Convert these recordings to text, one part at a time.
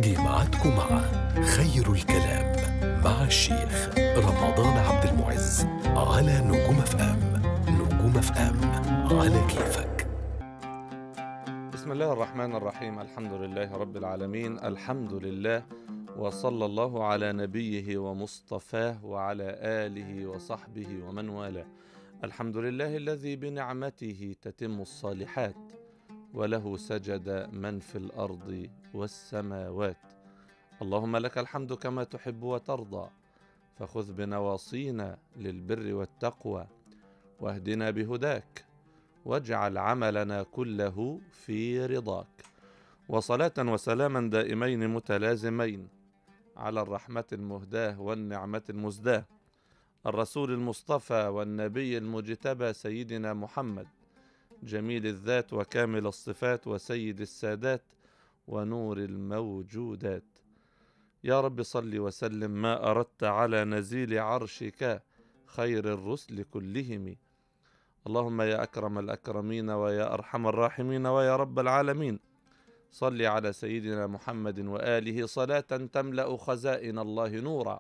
جمعتكم مع خير الكلام مع الشيخ رمضان عبد المعز على نجوم اف ام نجوم اف ام على كيفك بسم الله الرحمن الرحيم الحمد لله رب العالمين الحمد لله وصلى الله على نبيه ومصطفاه وعلى آله وصحبه ومن والاه الحمد لله الذي بنعمته تتم الصالحات وله سجد من في الأرض والسماوات اللهم لك الحمد كما تحب وترضى فخذ بنواصينا للبر والتقوى واهدنا بهداك واجعل عملنا كله في رضاك وصلاة وسلاما دائمين متلازمين على الرحمة المهداة والنعمة المزداة الرسول المصطفى والنبي المجتبى سيدنا محمد جميل الذات وكامل الصفات وسيد السادات ونور الموجودات يا رب صل وسلم ما أردت على نزيل عرشك خير الرسل كلهم اللهم يا أكرم الأكرمين ويا أرحم الراحمين ويا رب العالمين صل على سيدنا محمد وآله صلاة تملأ خزائن الله نورا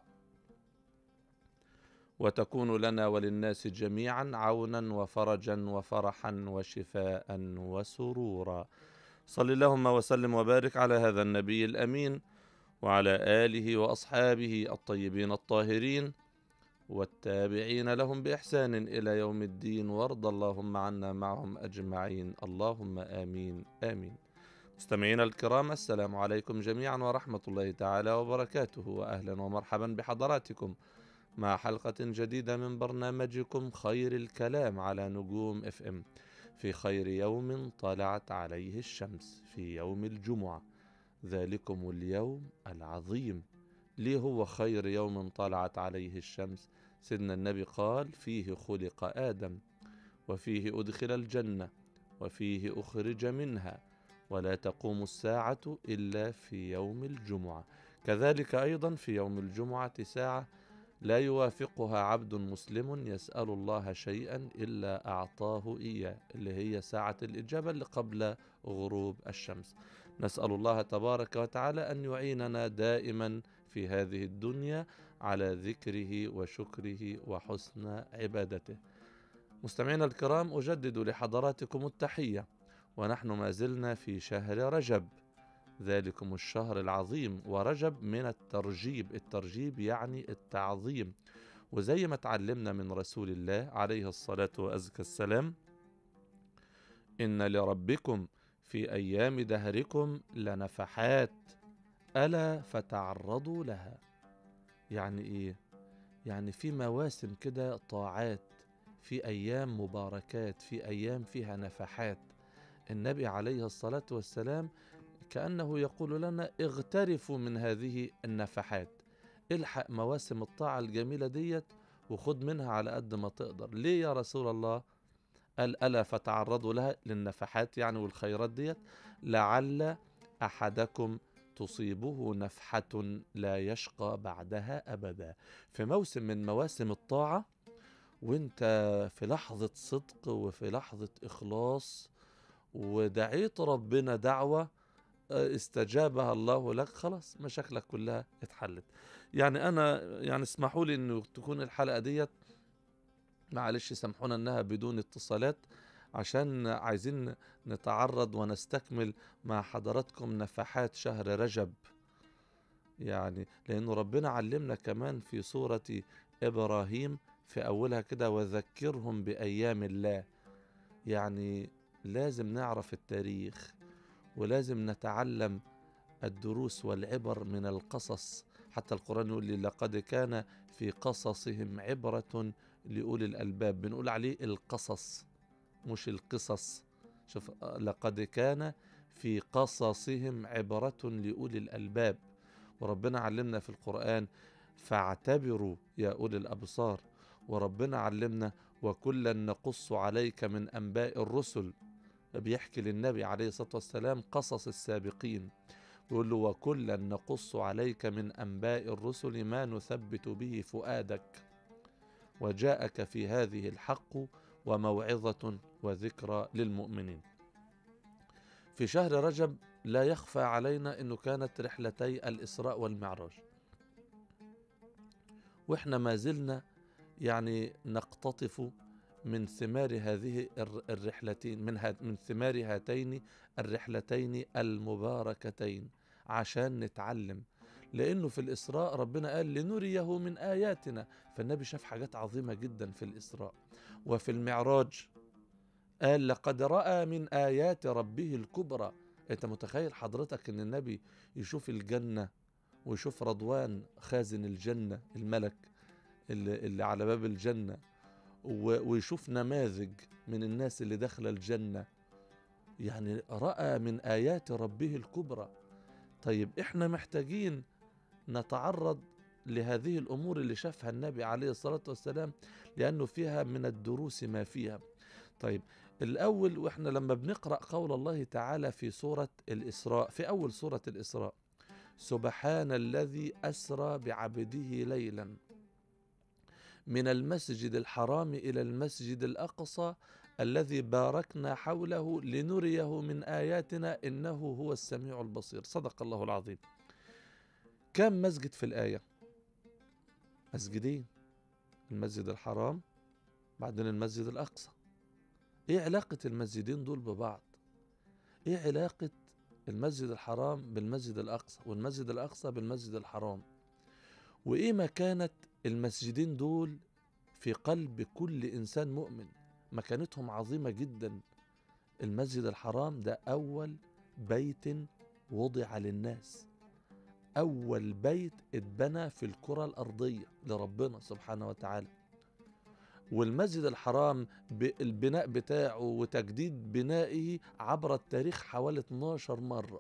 وتكون لنا وللناس جميعا عونا وفرجا وفرحا وشفاء وسرورا صل اللهم وسلم وبارك على هذا النبي الأمين وعلى آله وأصحابه الطيبين الطاهرين والتابعين لهم بإحسان إلى يوم الدين وارض اللهم عنا معهم أجمعين اللهم آمين آمين مستمعينا الكرام السلام عليكم جميعا ورحمة الله تعالى وبركاته وأهلا ومرحبا بحضراتكم مع حلقة جديدة من برنامجكم خير الكلام على نجوم اف ام في خير يوم طلعت عليه الشمس في يوم الجمعة ذلكم اليوم العظيم ليه هو خير يوم طلعت عليه الشمس سيدنا النبي قال فيه خلق آدم وفيه أدخل الجنة وفيه أخرج منها ولا تقوم الساعة إلا في يوم الجمعة كذلك أيضا في يوم الجمعة ساعة لا يوافقها عبد مسلم يسأل الله شيئا إلا أعطاه إياه اللي هي ساعة الإجابة اللي قبل غروب الشمس نسأل الله تبارك وتعالى أن يعيننا دائما في هذه الدنيا على ذكره وشكره وحسن عبادته مستمعينا الكرام أجدد لحضراتكم التحية ونحن ما زلنا في شهر رجب ذلكم الشهر العظيم ورجب من الترجيب الترجيب يعني التعظيم وزي ما تعلمنا من رسول الله عليه الصلاة وأزكى السلام إن لربكم في أيام دهركم لنفحات ألا فتعرضوا لها يعني إيه؟ يعني في مواسم كده طاعات في أيام مباركات في أيام فيها نفحات النبي عليه الصلاة والسلام كأنه يقول لنا اغترفوا من هذه النفحات الحق مواسم الطاعة الجميلة ديت وخد منها على قد ما تقدر ليه يا رسول الله قال ألا فتعرضوا لها للنفحات يعني والخيرات ديت لعل أحدكم تصيبه نفحة لا يشقى بعدها أبدا في موسم من مواسم الطاعة وانت في لحظة صدق وفي لحظة إخلاص ودعيت ربنا دعوة استجابها الله لك خلاص مشاكلك كلها اتحلت يعني انا يعني اسمحوا لي انه تكون الحلقه ديت معلش سامحونا انها بدون اتصالات عشان عايزين نتعرض ونستكمل مع حضراتكم نفحات شهر رجب يعني لانه ربنا علمنا كمان في سوره ابراهيم في اولها كده وذكرهم بايام الله يعني لازم نعرف التاريخ ولازم نتعلم الدروس والعبر من القصص حتى القرآن يقول لي لقد كان في قصصهم عبرة لأولي الألباب بنقول عليه القصص مش القصص شوف لقد كان في قصصهم عبرة لأولي الألباب وربنا علمنا في القرآن فاعتبروا يا أولي الأبصار وربنا علمنا وكلا نقص عليك من أنباء الرسل بيحكي للنبي عليه الصلاة والسلام قصص السابقين يقول له وكلا نقص عليك من أنباء الرسل ما نثبت به فؤادك وجاءك في هذه الحق وموعظة وذكرى للمؤمنين في شهر رجب لا يخفى علينا أنه كانت رحلتي الإسراء والمعراج وإحنا ما زلنا يعني نقتطف من ثمار هذه الر- الرحلتين من, ها من ثمار هاتين الرحلتين المباركتين عشان نتعلم لأنه في الإسراء ربنا قال لنريه من آياتنا فالنبي شاف حاجات عظيمة جدا في الإسراء وفي المعراج قال لقد رأى من آيات ربه الكبرى أنت متخيل حضرتك أن النبي يشوف الجنة ويشوف رضوان خازن الجنة الملك اللي, اللي على باب الجنة و- ويشوف نماذج من الناس اللي داخله الجنة يعني رأى من آيات ربه الكبرى طيب احنا محتاجين نتعرض لهذه الأمور اللي شافها النبي عليه الصلاة والسلام لأنه فيها من الدروس ما فيها طيب الأول وإحنا لما بنقرأ قول الله تعالى في سورة الإسراء في أول سورة الإسراء سبحان الذي أسرى بعبده ليلا من المسجد الحرام إلى المسجد الأقصى الذي باركنا حوله لنريه من آياتنا إنه هو السميع البصير صدق الله العظيم كم مسجد في الآية مسجدين المسجد الحرام بعدين المسجد الأقصى إيه علاقة المسجدين دول ببعض إيه علاقة المسجد الحرام بالمسجد الأقصى والمسجد الأقصى بالمسجد الحرام وإيه مكانة المسجدين دول في قلب كل إنسان مؤمن مكانتهم عظيمة جدا المسجد الحرام ده أول بيت وضع للناس أول بيت اتبنى في الكرة الأرضية لربنا سبحانه وتعالى والمسجد الحرام بالبناء بتاعه وتجديد بنائه عبر التاريخ حوالي 12 مرة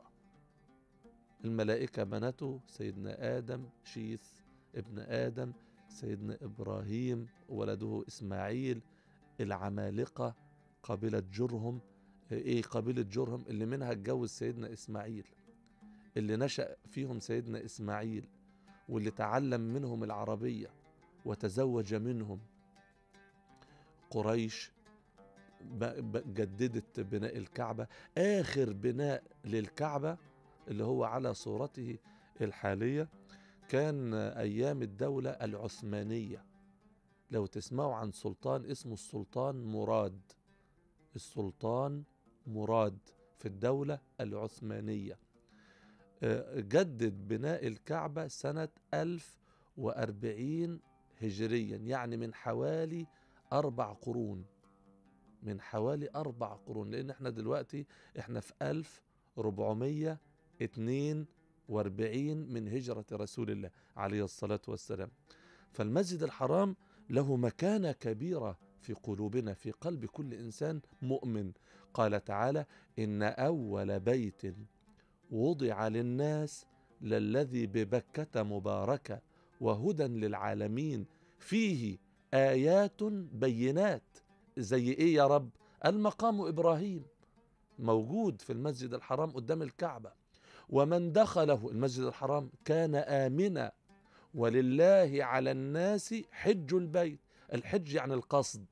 الملائكة بنته سيدنا آدم شيث ابن آدم سيدنا إبراهيم ولده إسماعيل العمالقة قبيلة جرهم إيه قبيلة جرهم اللي منها اتجوز سيدنا إسماعيل اللي نشأ فيهم سيدنا إسماعيل واللي تعلم منهم العربية وتزوج منهم قريش ب- ب- جددت بناء الكعبة آخر بناء للكعبة اللي هو على صورته الحالية كان أيام الدولة العثمانية لو تسمعوا عن سلطان اسمه السلطان مراد السلطان مراد في الدولة العثمانية آه، جدد بناء الكعبة سنة 1040 هجريا يعني من حوالي أربع قرون من حوالي أربع قرون لأن احنا دلوقتي احنا في 1442 من هجرة رسول الله عليه الصلاة والسلام فالمسجد الحرام له مكانة كبيرة في قلوبنا في قلب كل إنسان مؤمن قال تعالى إن أول بيت وضع للناس للذي ببكة مباركة وهدى للعالمين فيه آيات بينات زي إيه يا رب المقام إبراهيم موجود في المسجد الحرام قدام الكعبة ومن دخله المسجد الحرام كان آمنا ولله على الناس حج البيت الحج يعني القصد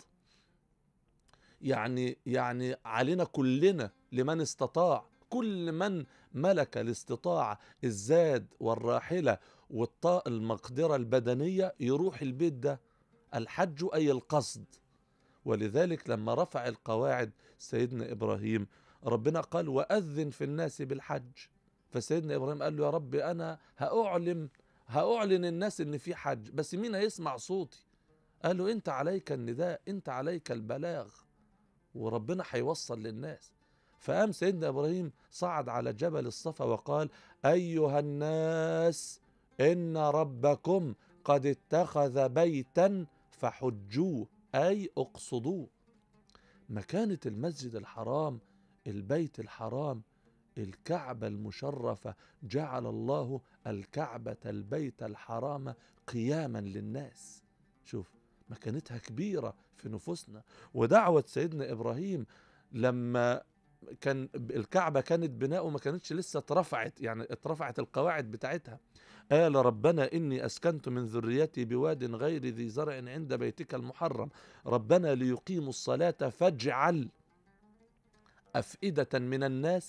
يعني يعني علينا كلنا لمن استطاع كل من ملك الاستطاعة الزاد والراحلة والطاء المقدرة البدنية يروح البيت ده الحج أي القصد ولذلك لما رفع القواعد سيدنا إبراهيم ربنا قال وأذن في الناس بالحج فسيدنا إبراهيم قال له يا رب أنا هأعلم هأعلن الناس إن في حج بس مين هيسمع صوتي قال له أنت عليك النداء أنت عليك البلاغ وربنا هيوصل للناس فقام سيدنا إبراهيم صعد على جبل الصفا وقال أيها الناس إن ربكم قد اتخذ بيتا فحجوه أي اقصدوه مكانة المسجد الحرام البيت الحرام الكعبة المشرفة جعل الله الكعبة البيت الحرام قياما للناس شوف مكانتها كبيرة في نفوسنا ودعوة سيدنا إبراهيم لما كان الكعبة كانت بناؤه ما كانتش لسه اترفعت يعني اترفعت القواعد بتاعتها قال ربنا إني أسكنت من ذريتي بواد غير ذي زرع عند بيتك المحرم ربنا ليقيموا الصلاة فاجعل أفئدة من الناس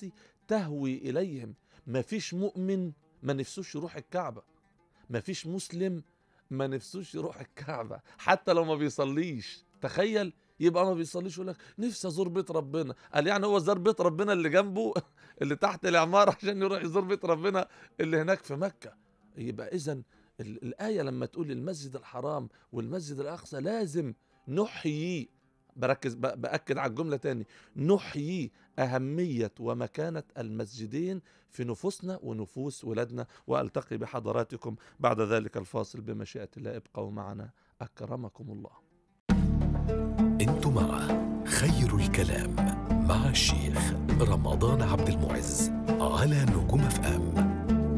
تهوي إليهم ما فيش مؤمن ما نفسوش يروح الكعبة ما فيش مسلم ما نفسوش يروح الكعبة حتى لو ما بيصليش تخيل يبقى ما بيصليش يقول لك نفسي ازور بيت ربنا قال يعني هو زار بيت ربنا اللي جنبه اللي تحت العمارة عشان يروح يزور بيت ربنا اللي هناك في مكة يبقى اذا الآية لما تقول المسجد الحرام والمسجد الأقصى لازم نحيي بركز ب- بأكد على الجملة تاني نحيي أهمية ومكانة المسجدين في نفوسنا ونفوس ولادنا وألتقي بحضراتكم بعد ذلك الفاصل بمشيئة الله ابقوا معنا أكرمكم الله انتوا مع خير الكلام مع الشيخ رمضان عبد المعز على نجوم اف ام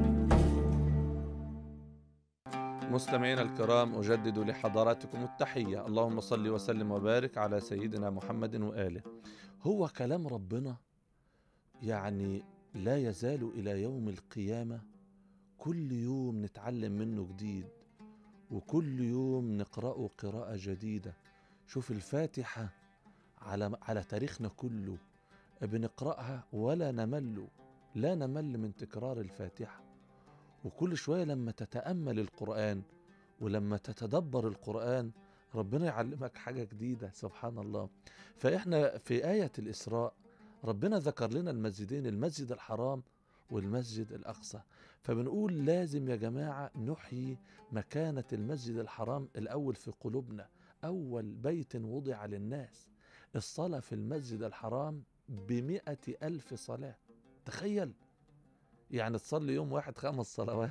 مستمعينا الكرام أجدد لحضراتكم التحية اللهم صل وسلم وبارك على سيدنا محمد وآله هو كلام ربنا يعني لا يزال إلى يوم القيامة كل يوم نتعلم منه جديد وكل يوم نقرأه قراءة جديدة شوف الفاتحة على على تاريخنا كله بنقرأها ولا نمل لا نمل من تكرار الفاتحة وكل شوية لما تتأمل القرآن ولما تتدبر القرآن ربنا يعلمك حاجة جديدة سبحان الله فإحنا في آية الإسراء ربنا ذكر لنا المسجدين المسجد الحرام والمسجد الأقصى فبنقول لازم يا جماعة نحيي مكانة المسجد الحرام الأول في قلوبنا أول بيت وضع للناس الصلاة في المسجد الحرام بمئة ألف صلاة تخيل يعني تصلي يوم واحد خمس صلوات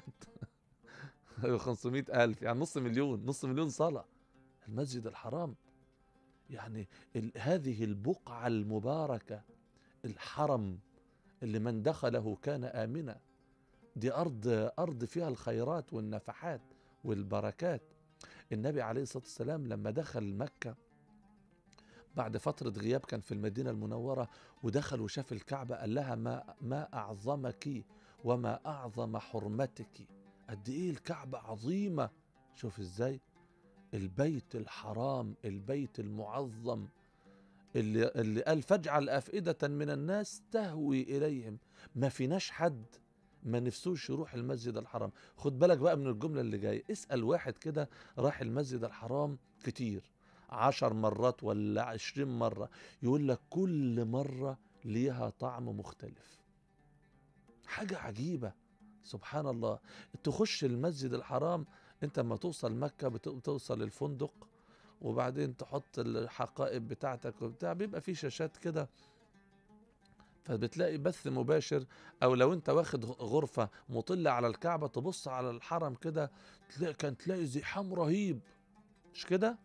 500 ألف يعني نص مليون نص مليون صلاة المسجد الحرام يعني ال- هذه البقعة المباركة الحرم اللي من دخله كان آمنا دي أرض أرض فيها الخيرات والنفحات والبركات النبي عليه الصلاة والسلام لما دخل مكة بعد فترة غياب كان في المدينة المنورة ودخل وشاف الكعبة قال لها ما, ما أعظمك وما أعظم حرمتك قد إيه الكعبة عظيمة شوف إزاي البيت الحرام البيت المعظم اللي, اللي قال فاجعل أفئدة من الناس تهوي إليهم ما فيناش حد ما نفسوش يروح المسجد الحرام خد بالك بقى من الجملة اللي جاية اسأل واحد كده راح المسجد الحرام كتير عشر مرات ولا عشرين مرة يقول لك كل مرة ليها طعم مختلف حاجة عجيبة سبحان الله تخش المسجد الحرام انت لما توصل مكة بت- بتوصل الفندق وبعدين تحط الحقائب بتاعتك وبتاع بيبقى في شاشات كده فبتلاقي بث مباشر او لو انت واخد غرفة مطلة على الكعبة تبص على الحرم كده تلاقي كان تلاقي زحام رهيب مش كده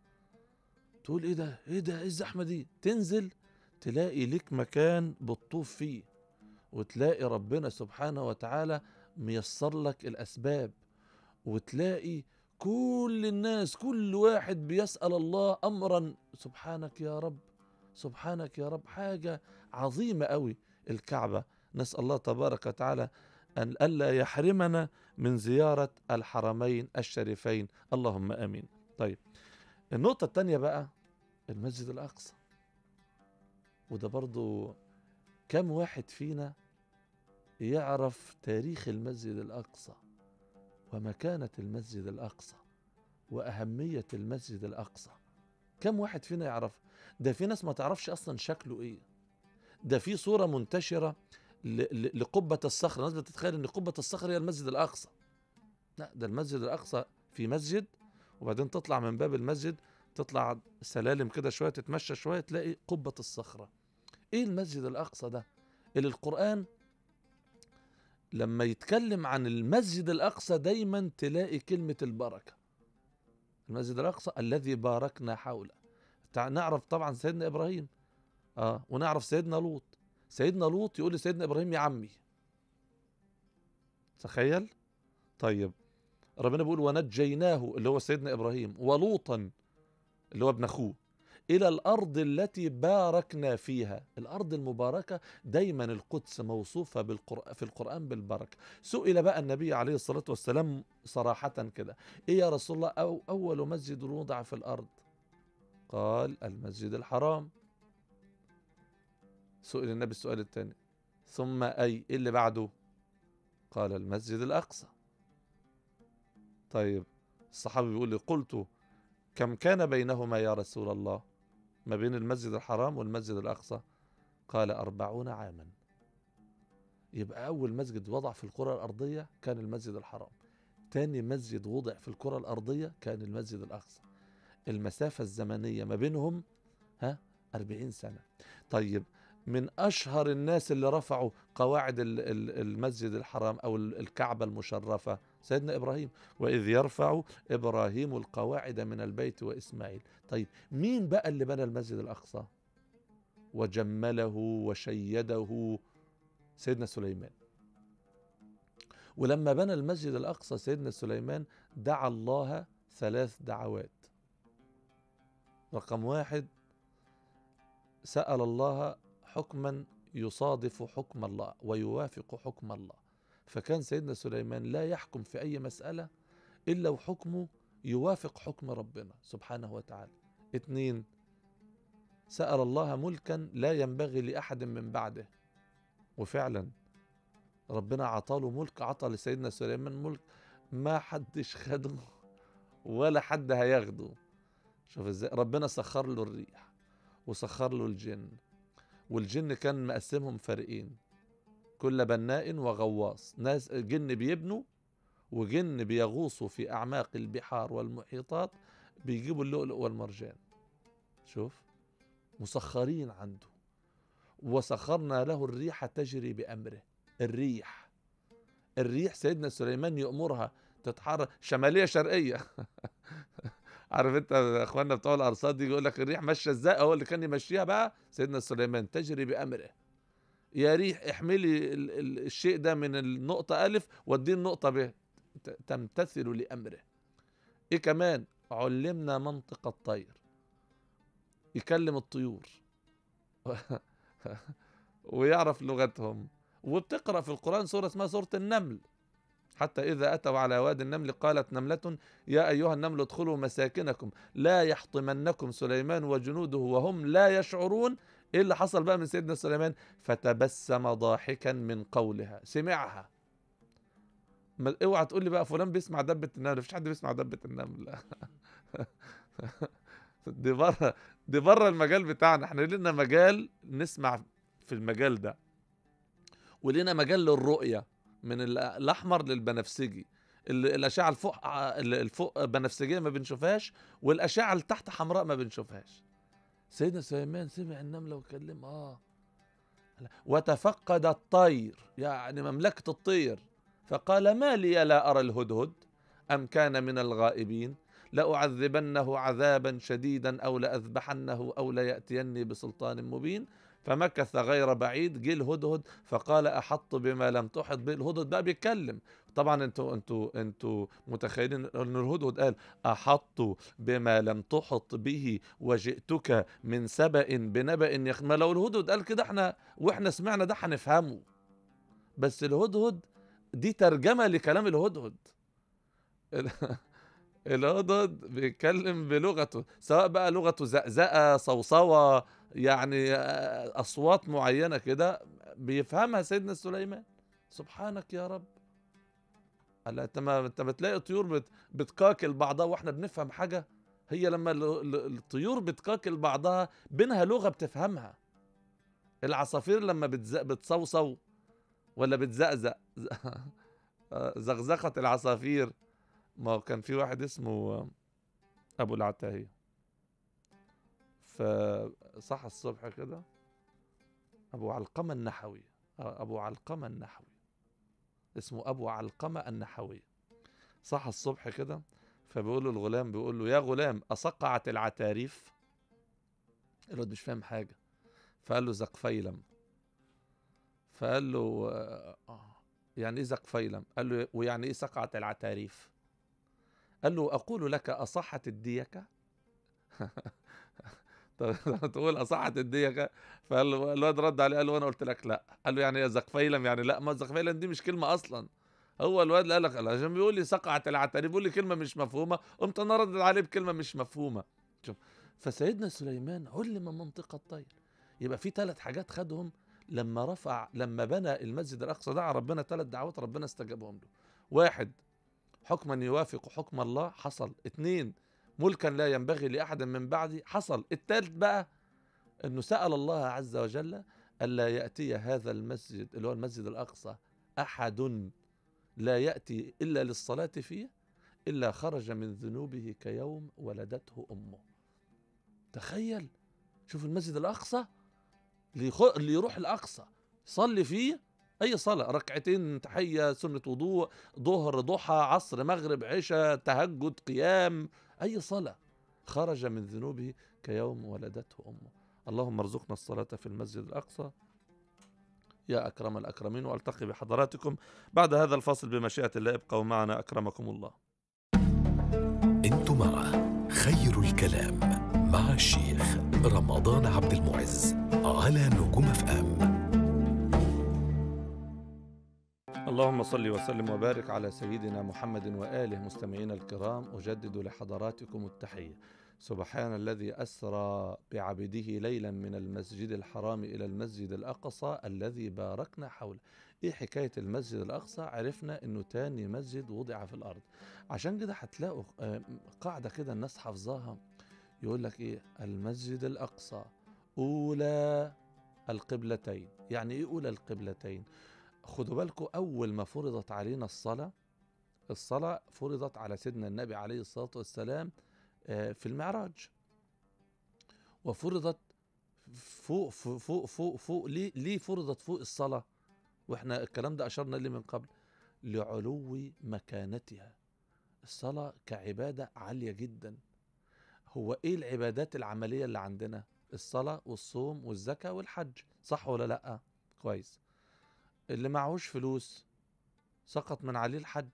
تقول ايه ده ايه ده ايه الزحمة دي تنزل تلاقي ليك مكان بتطوف فيه وتلاقي ربنا سبحانه وتعالى ميسر لك الأسباب وتلاقي كل الناس كل واحد بيسأل الله أمرا سبحانك يا رب سبحانك يا رب حاجة عظيمة قوي الكعبة نسأل الله تبارك وتعالى أن ألا يحرمنا من زيارة الحرمين الشريفين اللهم آمين طيب النقطة التانية بقى المسجد الأقصى وده برضو كم واحد فينا يعرف تاريخ المسجد الأقصى ومكانة المسجد الأقصى وأهمية المسجد الأقصى كم واحد فينا يعرف ده في ناس ما تعرفش أصلا شكله إيه ده في صورة منتشرة ل- ل- لقبة الصخر الناس بتتخيل ان قبة الصخر هي المسجد الأقصى لا ده المسجد الأقصى في مسجد وبعدين تطلع من باب المسجد تطلع سلالم كده شوية تتمشى شوية تلاقي قبة الصخرة ايه المسجد الأقصى ده اللي القرآن لما يتكلم عن المسجد الأقصى دايما تلاقي كلمة البركة المسجد الأقصى الذي باركنا حوله تع- نعرف طبعا سيدنا إبراهيم اه ونعرف سيدنا لوط سيدنا لوط يقول لسيدنا إبراهيم يا عمي تخيل طيب ربنا بيقول ونجيناه اللي هو سيدنا إبراهيم ولوطا اللي هو ابن أخوه إلى الأرض التي باركنا فيها الأرض المباركة دايما القدس موصوفة بالقرآن في القرآن بالبركة سئل بقى النبي عليه الصلاة والسلام صراحة كده إيه يا رسول الله أو أول مسجد وضع في الأرض قال المسجد الحرام سئل النبي السؤال الثاني ثم أي إيه اللي بعده قال المسجد الأقصى طيب الصحابي بيقول لي قلت كم كان بينهما يا رسول الله ما بين المسجد الحرام والمسجد الأقصى قال أربعون عاما يبقى أول مسجد وضع في الكرة الأرضية كان المسجد الحرام تاني مسجد وضع في الكرة الأرضية كان المسجد الأقصى المسافة الزمنية ما بينهم ها أربعين سنة طيب من أشهر الناس اللي رفعوا قواعد ال- ال- المسجد الحرام أو ال- الكعبة المشرفة سيدنا إبراهيم وإذ يرفع إبراهيم القواعد من البيت وإسماعيل طيب مين بقى اللي بنى المسجد الأقصى وجمله وشيده سيدنا سليمان ولما بنى المسجد الأقصى سيدنا سليمان دعا الله ثلاث دعوات رقم واحد سأل الله حكما يصادف حكم الله ويوافق حكم الله فكان سيدنا سليمان لا يحكم في أي مسألة إلا وحكمه يوافق حكم ربنا سبحانه وتعالى اتنين سأل الله ملكا لا ينبغي لأحد من بعده وفعلا ربنا عطاله ملك عطى لسيدنا سليمان ملك ما حدش خده ولا حد هياخده شوف ازاي ربنا سخر له الريح وسخر له الجن والجن كان مقسمهم فريقين كل بناء وغواص ناس جن بيبنوا وجن بيغوصوا في أعماق البحار والمحيطات بيجيبوا اللؤلؤ والمرجان شوف مسخرين عنده وسخرنا له الريح تجري بأمره الريح الريح سيدنا سليمان يأمرها تتحرك شمالية شرقية عارف انت يا اخواننا بتوع الارصاد دي يقول لك الريح ماشيه ازاي هو اللي كان يمشيها بقى سيدنا سليمان تجري بامره يا ريح احملي ال- ال- الشيء ده من النقطة ألف وديه النقطة ب ت- تمتثل لأمره إيه كمان علمنا منطق الطير يكلم الطيور ويعرف لغتهم وبتقرأ في القرآن سورة اسمها سورة النمل حتى إذا أتوا على واد النمل قالت نملة يا أيها النمل ادخلوا مساكنكم لا يحطمنكم سليمان وجنوده وهم لا يشعرون إيه اللي حصل بقى من سيدنا سليمان فتبسم ضاحكا من قولها سمعها ما اوعى تقول لي بقى فلان بيسمع دبة النمل مفيش حد بيسمع دبة النمل دي بره دي بره المجال بتاعنا احنا لنا مجال نسمع في المجال ده ولنا مجال للرؤية من ال- الأحمر للبنفسجي ال- الأشعة الفوق ال- الفوق بنفسجية ما بنشوفهاش والأشعة اللي تحت حمراء ما بنشوفهاش سيدنا سليمان سمع النملة وكلم اه وتفقد الطير يعني مملكة الطير فقال ما لي لا أرى الهدهد أم كان من الغائبين لأعذبنه عذابا شديدا أو لأذبحنه أو ليأتيني بسلطان مبين فمكث غير بعيد جه الهدهد فقال أحط بما لم تحط به الهدهد بقى بيتكلم طبعا انتوا انتوا انتوا متخيلين ان الهدهد قال احط بما لم تحط به وجئتك من سبأ بنبأ يخ... ما لو الهدهد قال كده احنا واحنا سمعنا ده هنفهمه بس الهدهد دي ترجمة لكلام الهدهد ال- الهدهد بيتكلم بلغته سواء بقى لغته زقزقة صوصوة يعني آه، أصوات معينة كده بيفهمها سيدنا سليمان سبحانك يا رب قال انت ما انت بتلاقي طيور بت... بتكاكل بعضها واحنا بنفهم حاجه هي لما ال... ال- الطيور بتكاكل بعضها بينها لغه بتفهمها العصافير لما بتز... بتصوصو ولا بتزقزق آه، زغزغه العصافير ما هو كان في واحد اسمه آه، ابو العتاهيه فصح الصبح كده ابو علقمه النحوي آه، ابو علقمه النحوي اسمه ابو علقمه النحوي صح الصبح كده فبيقول له الغلام بيقول له يا غلام اصقعت العتاريف الواد مش فاهم حاجه فقال له زقفيلم فقال له آه، يعني ايه زقفيلم قال له ويعني ايه سقعت العتاريف قال له اقول لك اصحت الديكه طب تقول اصحت الديكه فقال له الواد رد عليه قال له انا قلت لك لا قال له يعني يا زقفيلم يعني لا ما زقفيلم دي مش كلمه اصلا هو الواد اللي قال لك لا، عشان بيقول لي سقعت العتاريف بيقول لي كلمه مش مفهومه قمت انا ردد عليه بكلمه مش مفهومه شوف فسيدنا سليمان علم منطق الطير يبقى في ثلاث حاجات خدهم لما رفع لما بنى المسجد الاقصى دعا ربنا ثلاث دعوات ربنا استجابهم له واحد حكما يوافق حكم الله حصل اتنين ملكا لا ينبغي لاحد من بعدي حصل الثالث بقى انه سال الله عز وجل الا ياتي هذا المسجد اللي هو المسجد الاقصى احد لا ياتي الا للصلاه فيه الا خرج من ذنوبه كيوم ولدته امه تخيل شوف المسجد الاقصى اللي يخ- اللي يروح الاقصى يصلي فيه اي صلاه ركعتين تحيه سنه وضوء ظهر ضحى عصر مغرب عشاء تهجد قيام اي صلاه خرج من ذنوبه كيوم ولدته امه اللهم ارزقنا الصلاه في المسجد الاقصى يا اكرم الاكرمين والتقي بحضراتكم بعد هذا الفصل بمشيئه الله ابقوا معنا اكرمكم الله انتم مع خير الكلام مع الشيخ رمضان عبد المعز على نجوم اف ام اللهم صل وسلم وبارك على سيدنا محمد واله مستمعينا الكرام اجدد لحضراتكم التحيه سبحان الذي اسرى بعبده ليلا من المسجد الحرام الى المسجد الاقصى الذي باركنا حوله ايه حكايه المسجد الاقصى عرفنا انه تاني مسجد وضع في الارض عشان كده هتلاقوا آه، قاعده كده الناس حافظاها يقول لك ايه المسجد الاقصى اولى القبلتين يعني ايه اولى القبلتين خدوا بالكم أول ما فرضت علينا الصلاة الصلاة فرضت على سيدنا النبي عليه الصلاة والسلام آه، في المعراج وفرضت فوق فوق فوق فوق, فوق ليه, ليه فرضت فوق الصلاة واحنا الكلام ده أشرنا ليه من قبل لعلو مكانتها الصلاة كعبادة عالية جدا هو ايه العبادات العملية اللي عندنا الصلاة والصوم والزكاة والحج صح ولا لأ كويس اللي معهوش فلوس سقط من عليه الحج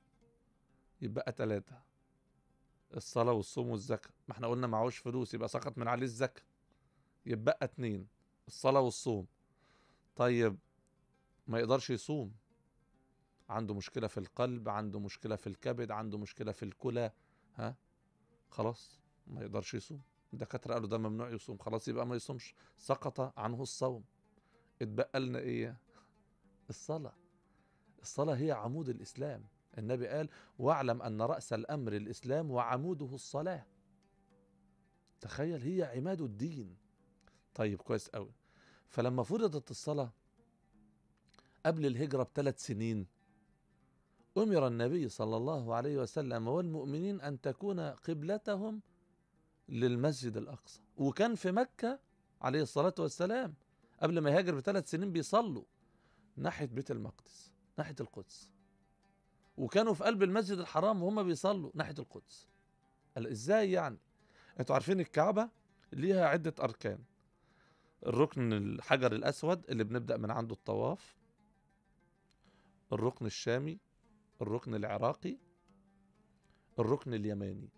يبقى ثلاثة الصلاة والصوم والزكاة ما احنا قلنا معهوش فلوس يبقى سقط من عليه الزكاة يبقى اتنين الصلاة والصوم طيب ما يقدرش يصوم عنده مشكلة في القلب عنده مشكلة في الكبد عنده مشكلة في الكلى ها خلاص ما يقدرش يصوم الدكاترة قالوا ده ممنوع يصوم خلاص يبقى ما يصومش سقط عنه الصوم اتبقى لنا ايه الصلاة الصلاة هي عمود الإسلام النبي قال واعلم أن رأس الأمر الإسلام وعموده الصلاة تخيل هي عماد الدين طيب كويس قوي فلما فرضت الصلاة قبل الهجرة بثلاث سنين أمر النبي صلى الله عليه وسلم والمؤمنين أن تكون قبلتهم للمسجد الأقصى وكان في مكة عليه الصلاة والسلام قبل ما يهاجر بثلاث سنين بيصلوا ناحية بيت المقدس ناحية القدس وكانوا في قلب المسجد الحرام وهم بيصلوا ناحية القدس قال ازاي يعني انتوا عارفين الكعبة ليها عدة أركان الركن الحجر الأسود اللي بنبدأ من عنده الطواف الركن الشامي الركن العراقي الركن اليماني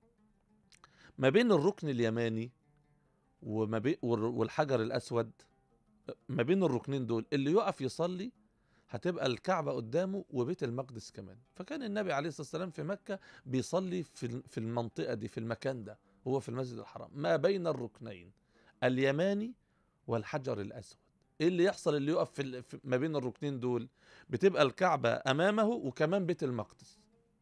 ما بين الركن اليماني وما بين والحجر الأسود ما بين الركنين دول اللي يقف يصلي هتبقى الكعبة قدامه وبيت المقدس كمان فكان النبي عليه الصلاة والسلام في مكة بيصلي في في المنطقة دي في المكان ده هو في المسجد الحرام ما بين الركنين اليماني والحجر الأسود ايه اللي يحصل اللي يقف في ال- في- ما بين الركنين دول بتبقى الكعبة أمامه وكمان بيت المقدس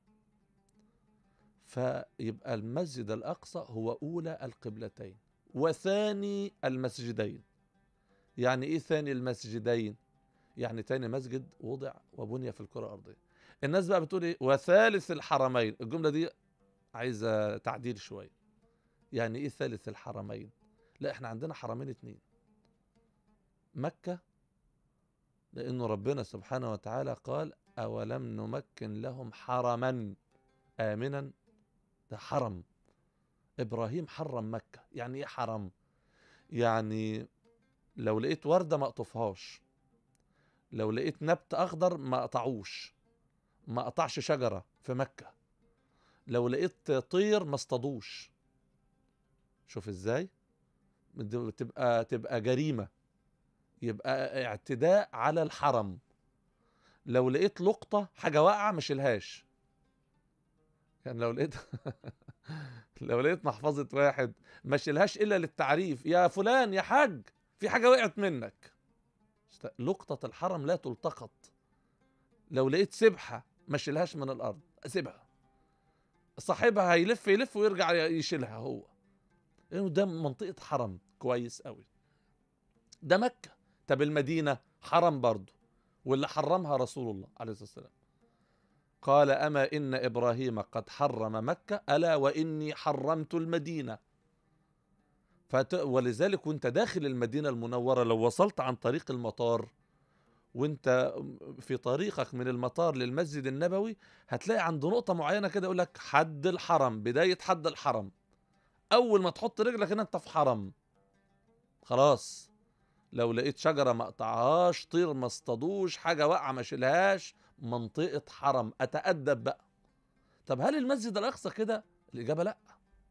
فيبقى المسجد الأقصى هو أولى القبلتين وثاني المسجدين يعني ايه ثاني المسجدين يعني تاني مسجد وضع وبني في الكرة الأرضية الناس بقى بتقول ايه وثالث الحرمين الجملة دي عايزة تعديل شوية يعني ايه ثالث الحرمين لا احنا عندنا حرمين اتنين مكة لأنه ربنا سبحانه وتعالى قال أولم نمكن لهم حرما آمنا ده حرم إبراهيم حرم مكة يعني إيه حرم يعني لو لقيت وردة ما اقطفهاش لو لقيت نبت أخضر ما اقطعوش ما قطعش شجرة في مكة لو لقيت طير ما اصطادوش شوف ازاي دي تبقى تبقى جريمة يبقى اعتداء على الحرم لو لقيت لقطة حاجة واقعة ما شيلهاش يعني لو لقيت لو لقيت محفظة واحد ما شيلهاش إلا للتعريف يا فلان يا حاج في حاجة وقعت منك است- لقطة الحرم لا تلتقط لو لقيت سبحة ما شيلهاش من الأرض سيبها صاحبها هيلف يلف ويرجع يشيلها هو لأنه ده منطقة حرم كويس قوي ده مكة طب المدينة حرم برضه واللي حرمها رسول الله عليه الصلاة والسلام قال أما إن إبراهيم قد حرم مكة ألا وإني حرمت المدينة فت... ولذلك وانت داخل المدينة المنورة لو وصلت عن طريق المطار وانت في طريقك من المطار للمسجد النبوي هتلاقي عند نقطة معينة كده يقول لك حد الحرم بداية حد الحرم أول ما تحط رجلك هنا أنت في حرم خلاص لو لقيت شجرة ما اقطعهاش طير ما اصطادوش حاجة واقعة ما شيلهاش منطقة حرم أتأدب بقى طب هل المسجد الأقصى كده؟ الإجابة لأ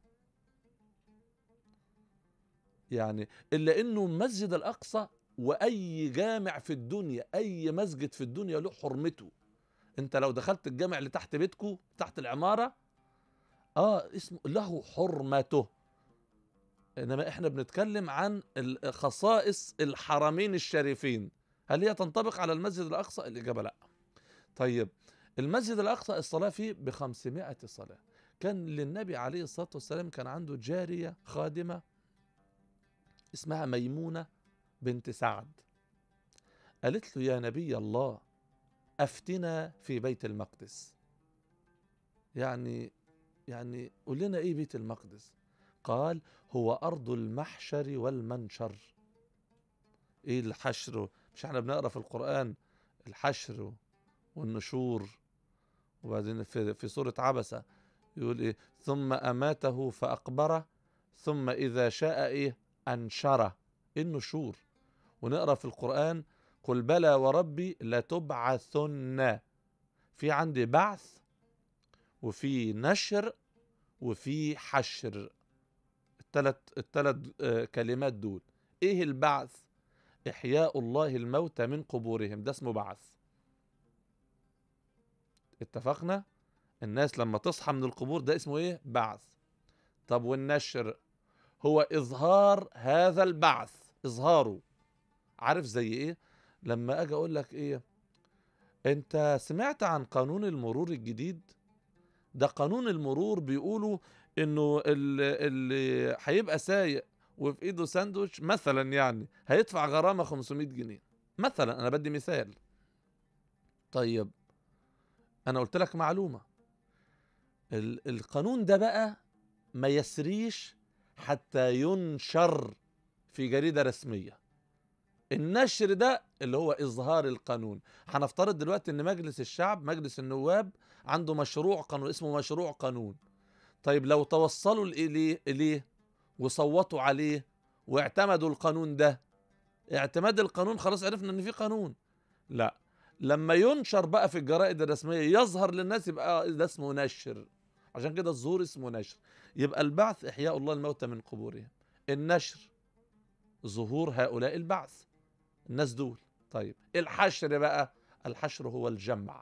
يعني إلا إنه المسجد الأقصى وأي جامع في الدنيا أي مسجد في الدنيا له حرمته أنت لو دخلت الجامع اللي تحت بيتكو تحت العمارة آه اسمه له حرمته إنما إحنا بنتكلم عن ال- خصائص الحرمين الشريفين هل هي تنطبق على المسجد الأقصى؟ الإجابة لأ طيب المسجد الأقصى الصلاة فيه بخمسمائة صلاة كان للنبي عليه الصلاة والسلام كان عنده جارية خادمة اسمها ميمونة بنت سعد قالت له يا نبي الله أفتنا في بيت المقدس يعني يعني قول لنا ايه بيت المقدس قال هو أرض المحشر والمنشر ايه الحشر مش احنا بنقرا في القرآن الحشر والنشور وبعدين في, في سورة عبسة يقول ايه ثم أماته فأقبره ثم إذا شاء ايه أنشره إيه النشور ونقرا في القرآن قل بلى وربي لتبعثن في عندي بعث وفي نشر وفي حشر الثلاث الثلاث آه، كلمات دول ايه البعث احياء الله الموتى من قبورهم ده اسمه بعث اتفقنا الناس لما تصحى من القبور ده اسمه ايه بعث طب والنشر هو اظهار هذا البعث اظهاره عارف زي ايه لما اجي اقول لك ايه انت سمعت عن قانون المرور الجديد ده قانون المرور بيقولوا انه اللي, اللي هيبقى سايق وفي ايده ساندوتش مثلا يعني هيدفع غرامه 500 جنيه مثلا انا بدي مثال طيب انا قلت لك معلومه ال- القانون ده بقى ما يسريش حتى ينشر في جريده رسميه النشر ده اللي هو اظهار القانون هنفترض دلوقتي ان مجلس الشعب مجلس النواب عنده مشروع قانون اسمه مشروع قانون طيب لو توصلوا اليه اليه وصوتوا عليه واعتمدوا القانون ده اعتماد القانون خلاص عرفنا ان في قانون لا لما ينشر بقى في الجرائد الرسميه يظهر للناس يبقى ده اسمه نشر عشان كده الظهور اسمه نشر يبقى البعث احياء الله الموتى من قبورهم النشر ظهور هؤلاء البعث الناس دول طيب الحشر بقى الحشر هو الجمع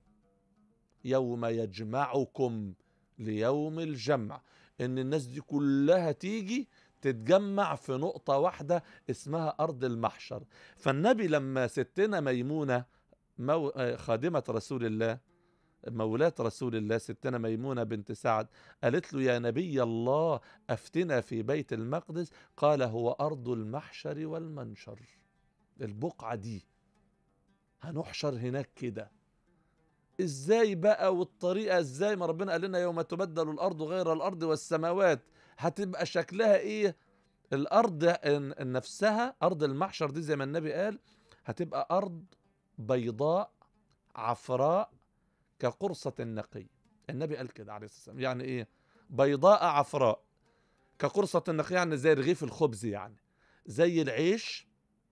يوم يجمعكم ليوم الجمع ان الناس دي كلها تيجي تتجمع في نقطة واحدة اسمها أرض المحشر فالنبي لما ستنا ميمونة مو... آه، خادمة رسول الله مولاة رسول الله ستنا ميمونة بنت سعد قالت له يا نبي الله أفتنا في بيت المقدس قال هو أرض المحشر والمنشر البقعة دي هنحشر هناك كده ازاي بقى والطريقة ازاي ما ربنا قال لنا يوم تبدل الأرض غير الأرض والسماوات هتبقى شكلها ايه الأرض ن- نفسها أرض المحشر دي زي ما النبي قال هتبقى أرض بيضاء عفراء كقرصة النقي النبي قال كده عليه الصلاة والسلام يعني ايه بيضاء عفراء كقرصة النقي يعني زي رغيف الخبز يعني زي العيش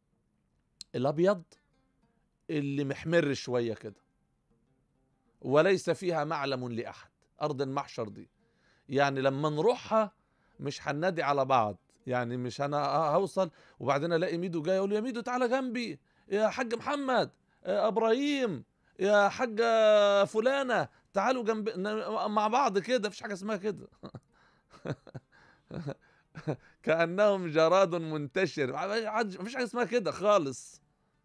الأبيض اللي محمر شوية كده وليس فيها معلم لأحد أرض المحشر دي يعني لما نروحها مش هننادي على بعض يعني مش انا هوصل وبعدين الاقي ميدو جاي يقول لي يا ميدو تعالى جنبي يا حاج محمد يا ابراهيم يا حاجه فلانه تعالوا جنب ن- مع بعض كده مفيش حاجه اسمها كده كانهم جراد منتشر مفيش حاجه اسمها كده خالص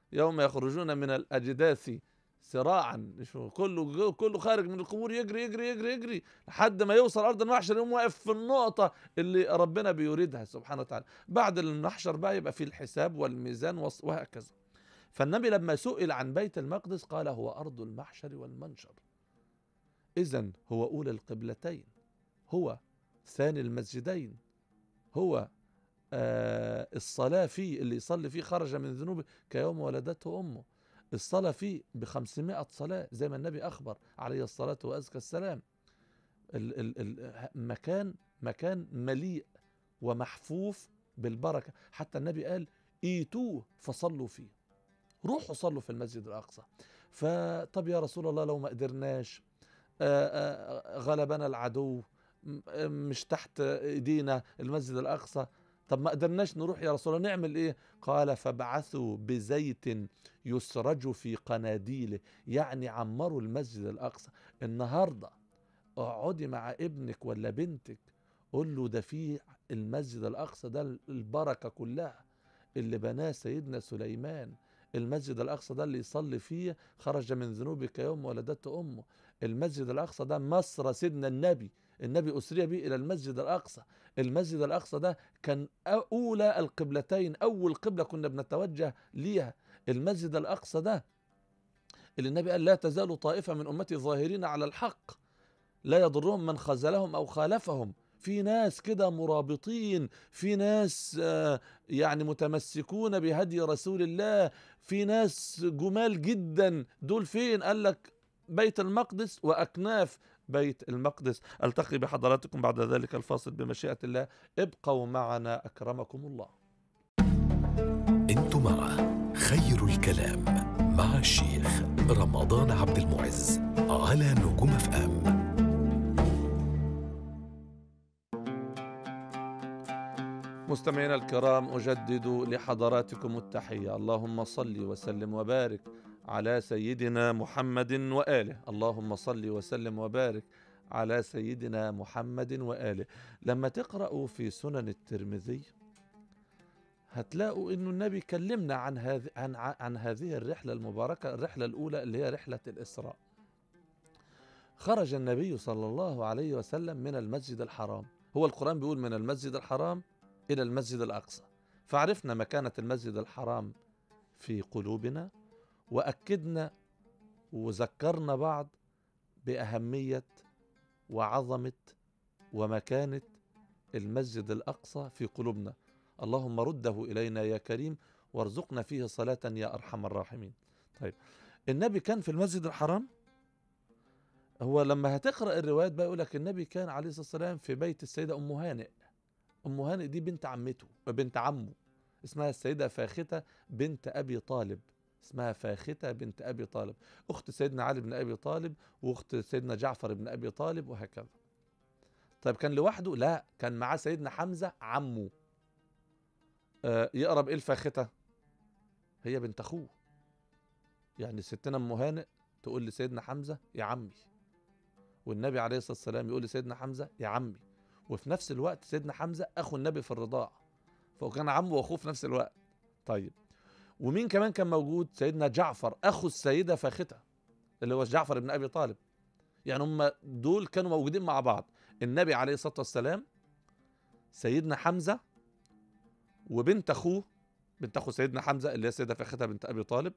يوم يخرجون من الاجداث سراعا شو كله كله خارج من القبور يجري يجري يجري يجري لحد ما يوصل ارض المحشر يقوم واقف في النقطه اللي ربنا بيريدها سبحانه وتعالى بعد المحشر بقى يبقى فيه الحساب والميزان وص- وهكذا فالنبي لما سئل عن بيت المقدس قال هو ارض المحشر والمنشر اذا هو اولى القبلتين هو ثاني المسجدين هو آه الصلاة فيه اللي يصلي فيه خرج من ذنوبه كيوم ولدته أمه الصلاة فيه بخمسمائة صلاة زي ما النبي أخبر عليه الصلاة وأزكى السلام ال ال ال مكان مكان مليء ومحفوف بالبركة حتى النبي قال ايتوه فصلوا فيه روحوا صلوا في المسجد الأقصى فطب يا رسول الله لو ما قدرناش آه، آه، غلبنا العدو م- آه، مش تحت ايدينا المسجد الاقصى طب ما قدرناش نروح يا رسول الله نعمل ايه قال فابعثوا بزيت يسرج في قناديله يعني عمروا المسجد الاقصى النهارده اقعدي مع ابنك ولا بنتك قول له ده في المسجد الاقصى ده البركه كلها اللي بناه سيدنا سليمان المسجد الاقصى ده اللي يصلي فيه خرج من ذنوبك يوم ولدته امه المسجد الاقصى ده مصر سيدنا النبي النبي اسري به الى المسجد الاقصى المسجد الاقصى ده كان اولى القبلتين اول قبله كنا بنتوجه ليها المسجد الاقصى ده اللي النبي قال لا تزال طائفه من امتي ظاهرين على الحق لا يضرهم من خذلهم او خالفهم في ناس كده مرابطين في ناس آه، يعني متمسكون بهدي رسول الله في ناس جمال جدا دول فين قال لك بيت المقدس واكناف بيت المقدس التقي بحضراتكم بعد ذلك الفاصل بمشيئه الله ابقوا معنا اكرمكم الله انتم مع خير الكلام مع الشيخ رمضان عبد المعز على نجوم اف ام مستمعينا الكرام أجدد لحضراتكم التحية اللهم صل وسلم وبارك على سيدنا محمد وآله اللهم صل وسلم وبارك على سيدنا محمد وآله لما تقرأوا في سنن الترمذي هتلاقوا انه النبي كلمنا عن هذه عن عن هذه الرحله المباركه الرحله الاولى اللي هي رحله الاسراء خرج النبي صلى الله عليه وسلم من المسجد الحرام هو القران بيقول من المسجد الحرام الى المسجد الاقصى فعرفنا مكانه المسجد الحرام في قلوبنا واكدنا وذكرنا بعض باهميه وعظمه ومكانه المسجد الاقصى في قلوبنا اللهم رده الينا يا كريم وارزقنا فيه صلاه يا ارحم الراحمين طيب النبي كان في المسجد الحرام هو لما هتقرا الروايات بقى يقول لك النبي كان عليه الصلاه والسلام في بيت السيده ام هانئ ام هانئ دي بنت عمته بنت عمه اسمها السيده فاخته بنت ابي طالب اسمها فاخته بنت ابي طالب اخت سيدنا علي بن ابي طالب واخت سيدنا جعفر بن ابي طالب وهكذا طيب كان لوحده لا كان معاه سيدنا حمزه عمه آه يقرب ايه الفاخته هي بنت اخوه يعني ستنا ام هانئ تقول لسيدنا حمزه يا عمي والنبي عليه الصلاه والسلام يقول لسيدنا حمزه يا عمي وفي نفس الوقت سيدنا حمزه اخو النبي في الرضاعه فكان عمه واخوه في نفس الوقت طيب ومين كمان كان موجود سيدنا جعفر اخو السيده فاخته اللي هو جعفر بن ابي طالب يعني هم دول كانوا موجودين مع بعض النبي عليه الصلاه والسلام سيدنا حمزه وبنت اخوه بنت اخو سيدنا حمزه اللي هي السيده فاخته بنت ابي طالب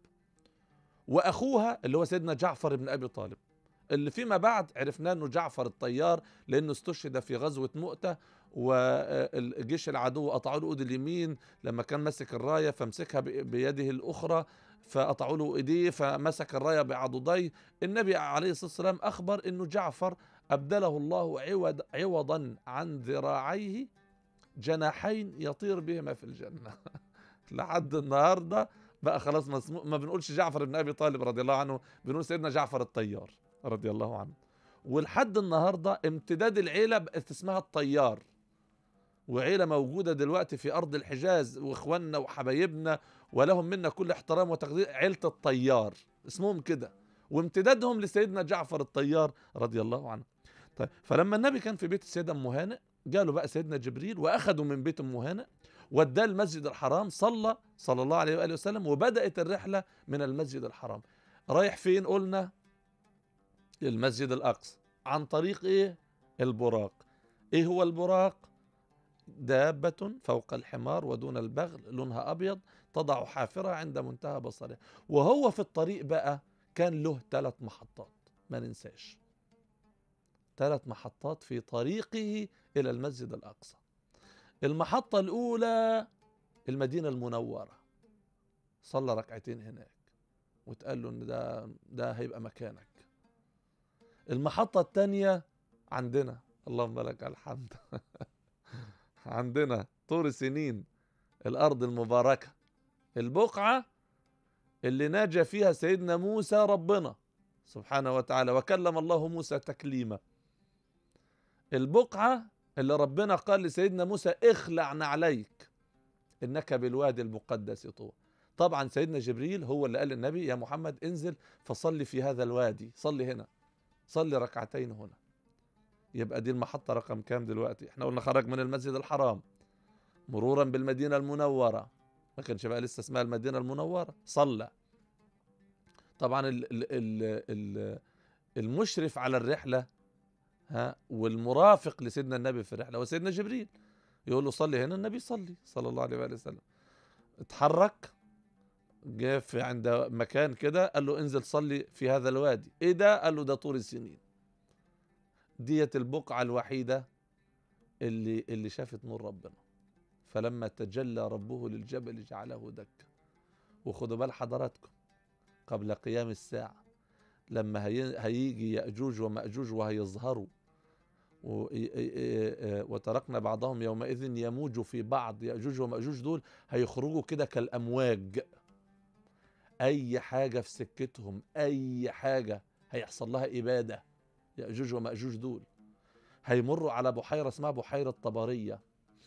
واخوها اللي هو سيدنا جعفر بن ابي طالب اللي فيما بعد عرفناه انه جعفر الطيار لانه استشهد في غزوه مؤته والجيش العدو قطعوا له ايد اليمين لما كان ماسك الرايه فمسكها بيده الاخرى فقطعوا له ايديه فمسك الرايه بعضديه النبي عليه الصلاه والسلام اخبر انه جعفر ابدله الله عوض عوضا عن ذراعيه جناحين يطير بهما في الجنه لحد النهارده بقى خلاص مسمو... ما بنقولش جعفر بن ابي طالب رضي الله عنه بنقول سيدنا جعفر الطيار رضي الله عنه ولحد النهارده امتداد العيله بقت اسمها الطيار وعيله موجوده دلوقتي في ارض الحجاز واخواننا وحبايبنا ولهم منا كل احترام وتقدير عيله الطيار اسمهم كده وامتدادهم لسيدنا جعفر الطيار رضي الله عنه طيب فلما النبي كان في بيت السيده ام هانئ جاله بقى سيدنا جبريل واخدوا من بيت ام هانئ وداه المسجد الحرام صلى صلى الله عليه واله وسلم وبدات الرحله من المسجد الحرام رايح فين قلنا للمسجد الاقصى عن طريق ايه البراق ايه هو البراق دابة فوق الحمار ودون البغل لونها أبيض تضع حافرة عند منتهى بصرها وهو في الطريق بقى كان له ثلاث محطات ما ننساش ثلاث محطات في طريقه إلى المسجد الأقصى المحطة الأولى المدينة المنورة صلى ركعتين هناك وتقال له إن ده ده هيبقى مكانك المحطة الثانية عندنا اللهم لك الحمد عندنا طور سنين الأرض المباركة البقعة اللي ناجى فيها سيدنا موسى ربنا سبحانه وتعالى وكلم الله موسى تكليما البقعة اللي ربنا قال لسيدنا موسى اخلع نعليك انك بالوادي المقدس طوى طبعا سيدنا جبريل هو اللي قال للنبي يا محمد انزل فصلي في هذا الوادي صلي هنا صلي ركعتين هنا يبقى دي المحطة رقم كام دلوقتي احنا قلنا خرج من المسجد الحرام مرورا بالمدينة المنورة ما كانش بقى لسه اسمها المدينة المنورة صلى طبعا ال ال ال ال المشرف على الرحلة ها والمرافق لسيدنا النبي في الرحلة هو سيدنا جبريل يقول له صلي هنا النبي صلي صلى الله عليه وآله وسلم اتحرك جاء في عند مكان كده قال له انزل صلي في هذا الوادي ايه ده قال له ده طور السنين ديت البقعة الوحيدة اللي اللي شافت نور ربنا فلما تجلى ربه للجبل جعله دكا وخدوا بال حضراتكم قبل قيام الساعة لما هي هيجي يأجوج ومأجوج وهيظهروا و- ي- ي- وتركنا بعضهم يومئذ يموج في بعض يأجوج ومأجوج دول هيخرجوا كده كالأمواج أي حاجة في سكتهم أي حاجة هيحصل لها إبادة يأجوج ومأجوج دول هيمروا على بحيرة اسمها بحيرة طبرية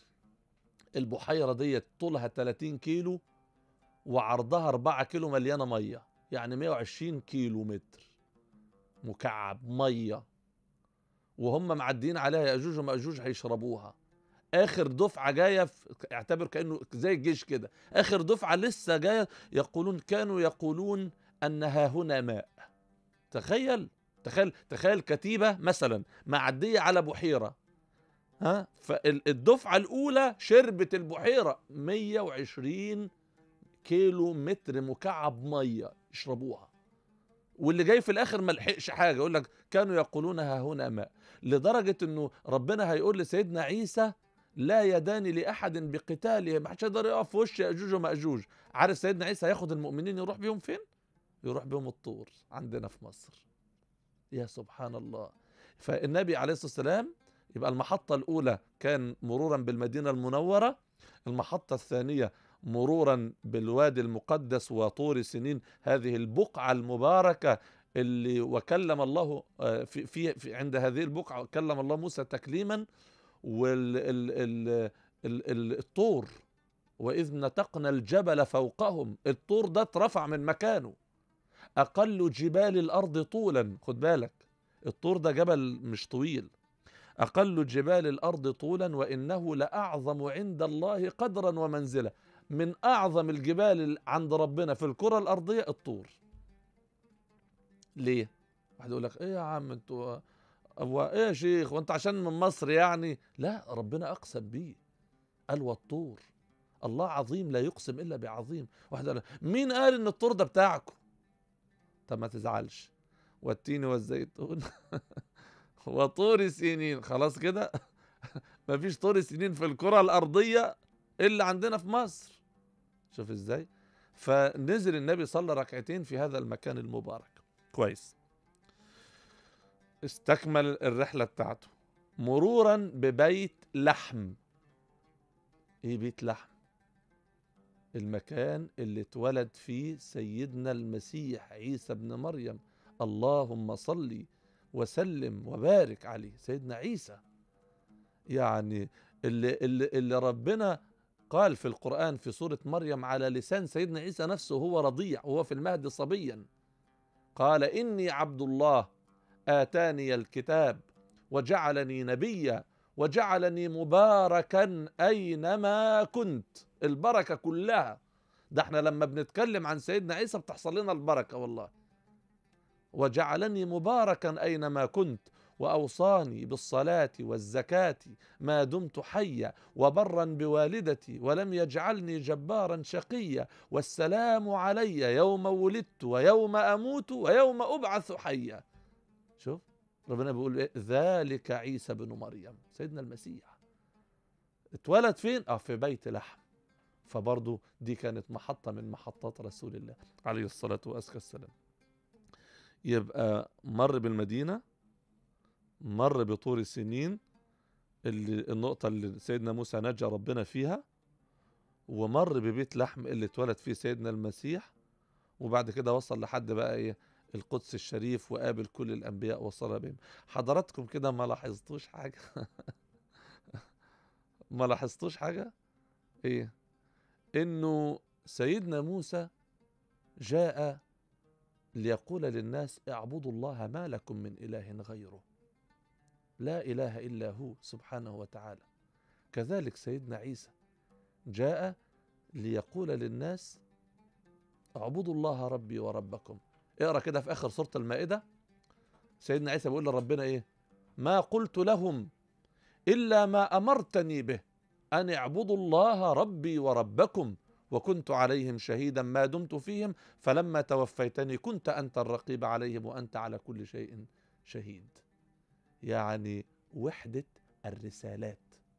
البحيرة ديت طولها 30 كيلو وعرضها 4 كيلو مليانة مية يعني 120 كيلو متر مكعب مية وهم معديين عليها يأجوج ومأجوج هيشربوها آخر دفعة جاية في اعتبر كأنه زي الجيش كده آخر دفعة لسه جاية يقولون كانوا يقولون أن ها هنا ماء تخيل تخيل تخيل كتيبة مثلا معدية على بحيرة ها فالدفعة الأولى شربت البحيرة 120 كيلو متر مكعب مية يشربوها واللي جاي في الآخر ما لحقش حاجة يقول لك كانوا يقولون ها هنا ماء لدرجة إنه ربنا هيقول لسيدنا عيسى لا يدان لأحد بقتاله ما حدش يقدر يقف في وش يأجوج ومأجوج عارف سيدنا عيسى هياخد المؤمنين يروح بيهم فين؟ يروح بيهم الطور عندنا في مصر يا سبحان الله فالنبي عليه الصلاة والسلام يبقى المحطة الأولى كان مرورا بالمدينة المنورة المحطة الثانية مرورا بالوادي المقدس وطور سنين هذه البقعة المباركة اللي وكلم الله آه، في, في, في عند هذه البقعة كلم الله موسى تكليما والطور وإذ نتقنا الجبل فوقهم الطور ده اترفع من مكانه أقل جبال الأرض طولا خد بالك الطور ده جبل مش طويل أقل جبال الأرض طولا وإنه لأعظم عند الله قدرا ومنزلة من أعظم الجبال عند ربنا في الكرة الأرضية الطور ليه؟ واحد يقول لك إيه يا عم أنتوا هو إيه يا شيخ وأنت عشان من مصر يعني لا ربنا أقسم بيه قال والطور الله عظيم لا يقسم إلا بعظيم واحد قال مين قال إن الطور ده بتاعكم طب ما تزعلش والتين والزيتون وطور سنين خلاص كده مفيش طور سنين في الكرة الأرضية إلا عندنا في مصر شوف إزاي فنزل النبي صلى ركعتين في هذا المكان المبارك كويس استكمل الرحلة بتاعته مرورا ببيت لحم ايه بيت لحم المكان اللي اتولد فيه سيدنا المسيح عيسى ابن مريم اللهم صل وسلم وبارك عليه سيدنا عيسى يعني اللي, اللي, اللي ربنا قال في القرآن في سورة مريم على لسان سيدنا عيسى نفسه هو رضيع وهو في المهد صبيا قال إني عبد الله آتاني الكتاب وجعلني نبيا وجعلني مباركا أينما كنت البركة كلها ده احنا لما بنتكلم عن سيدنا عيسى بتحصل لنا البركة والله وجعلني مباركا أينما كنت وأوصاني بالصلاة والزكاة ما دمت حيا وبرا بوالدتي ولم يجعلني جبارا شقيا والسلام علي يوم ولدت ويوم أموت ويوم أبعث حيا شوف ربنا بيقول إيه ذلك عيسى بن مريم سيدنا المسيح اتولد فين اه في بيت لحم فبرضه دي كانت محطة من محطات رسول الله عليه الصلاة والسلام يبقى مر بالمدينة مر بطور سنين اللي النقطة اللي سيدنا موسى نجى ربنا فيها ومر ببيت لحم اللي اتولد فيه سيدنا المسيح وبعد كده وصل لحد بقى ايه القدس الشريف وقابل كل الانبياء وصل بهم حضراتكم كده ما لاحظتوش حاجة ما لاحظتوش حاجة ايه انه سيدنا موسى جاء ليقول للناس اعبدوا الله ما لكم من اله غيره لا اله الا هو سبحانه وتعالى كذلك سيدنا عيسى جاء ليقول للناس اعبدوا الله ربي وربكم اقرا كده في اخر سوره المائده سيدنا عيسى بيقول لربنا ايه ما قلت لهم الا ما امرتني به ان اعبدوا الله ربي وربكم وكنت عليهم شهيدا ما دمت فيهم فلما توفيتني كنت انت الرقيب عليهم وانت على كل شيء شهيد يعني وحده الرسالات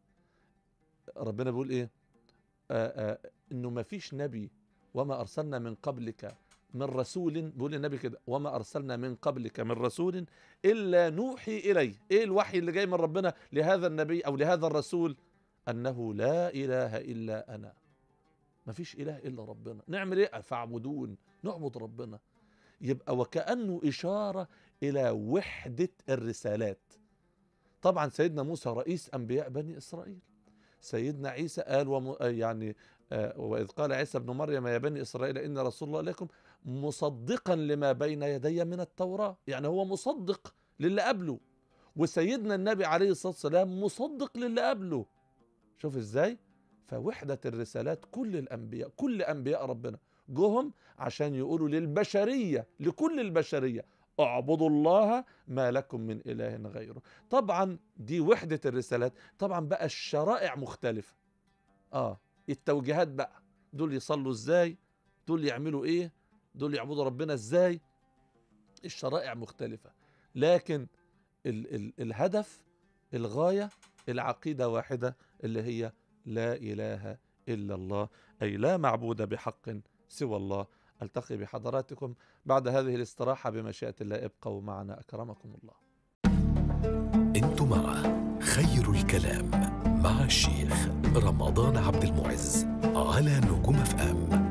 ربنا بيقول ايه آآ آآ انه ما فيش نبي وما ارسلنا من قبلك من رسول بيقول النبي كده وما ارسلنا من قبلك من رسول الا نوحي اليه ايه الوحي اللي جاي من ربنا لهذا النبي او لهذا الرسول انه لا اله الا انا ما فيش اله الا ربنا نعمل ايه فاعبدون نعبد ربنا يبقى وكانه اشاره الى وحده الرسالات طبعا سيدنا موسى رئيس انبياء بني اسرائيل سيدنا عيسى قال وم... يعني آه واذ قال عيسى ابن مريم يا بني اسرائيل ان رسول الله اليكم مصدقا لما بين يدي من التوراه يعني هو مصدق للي قبله وسيدنا النبي عليه الصلاه والسلام مصدق للي قبله شوف ازاي فوحده الرسالات كل الانبياء كل انبياء ربنا جهم عشان يقولوا للبشريه لكل البشريه اعبدوا الله ما لكم من اله غيره طبعا دي وحده الرسالات طبعا بقى الشرائع مختلفه اه التوجيهات بقى دول يصلوا ازاي دول يعملوا ايه دول يعبدوا ربنا ازاي الشرائع مختلفه لكن ال ال الهدف الغايه العقيده واحده اللي هي لا اله الا الله اي لا معبود بحق سوى الله التقي بحضراتكم بعد هذه الاستراحه بمشيئه الله ابقوا معنا اكرمكم الله انتم مع خير الكلام مع الشيخ رمضان عبد المعز على نجوم اف ام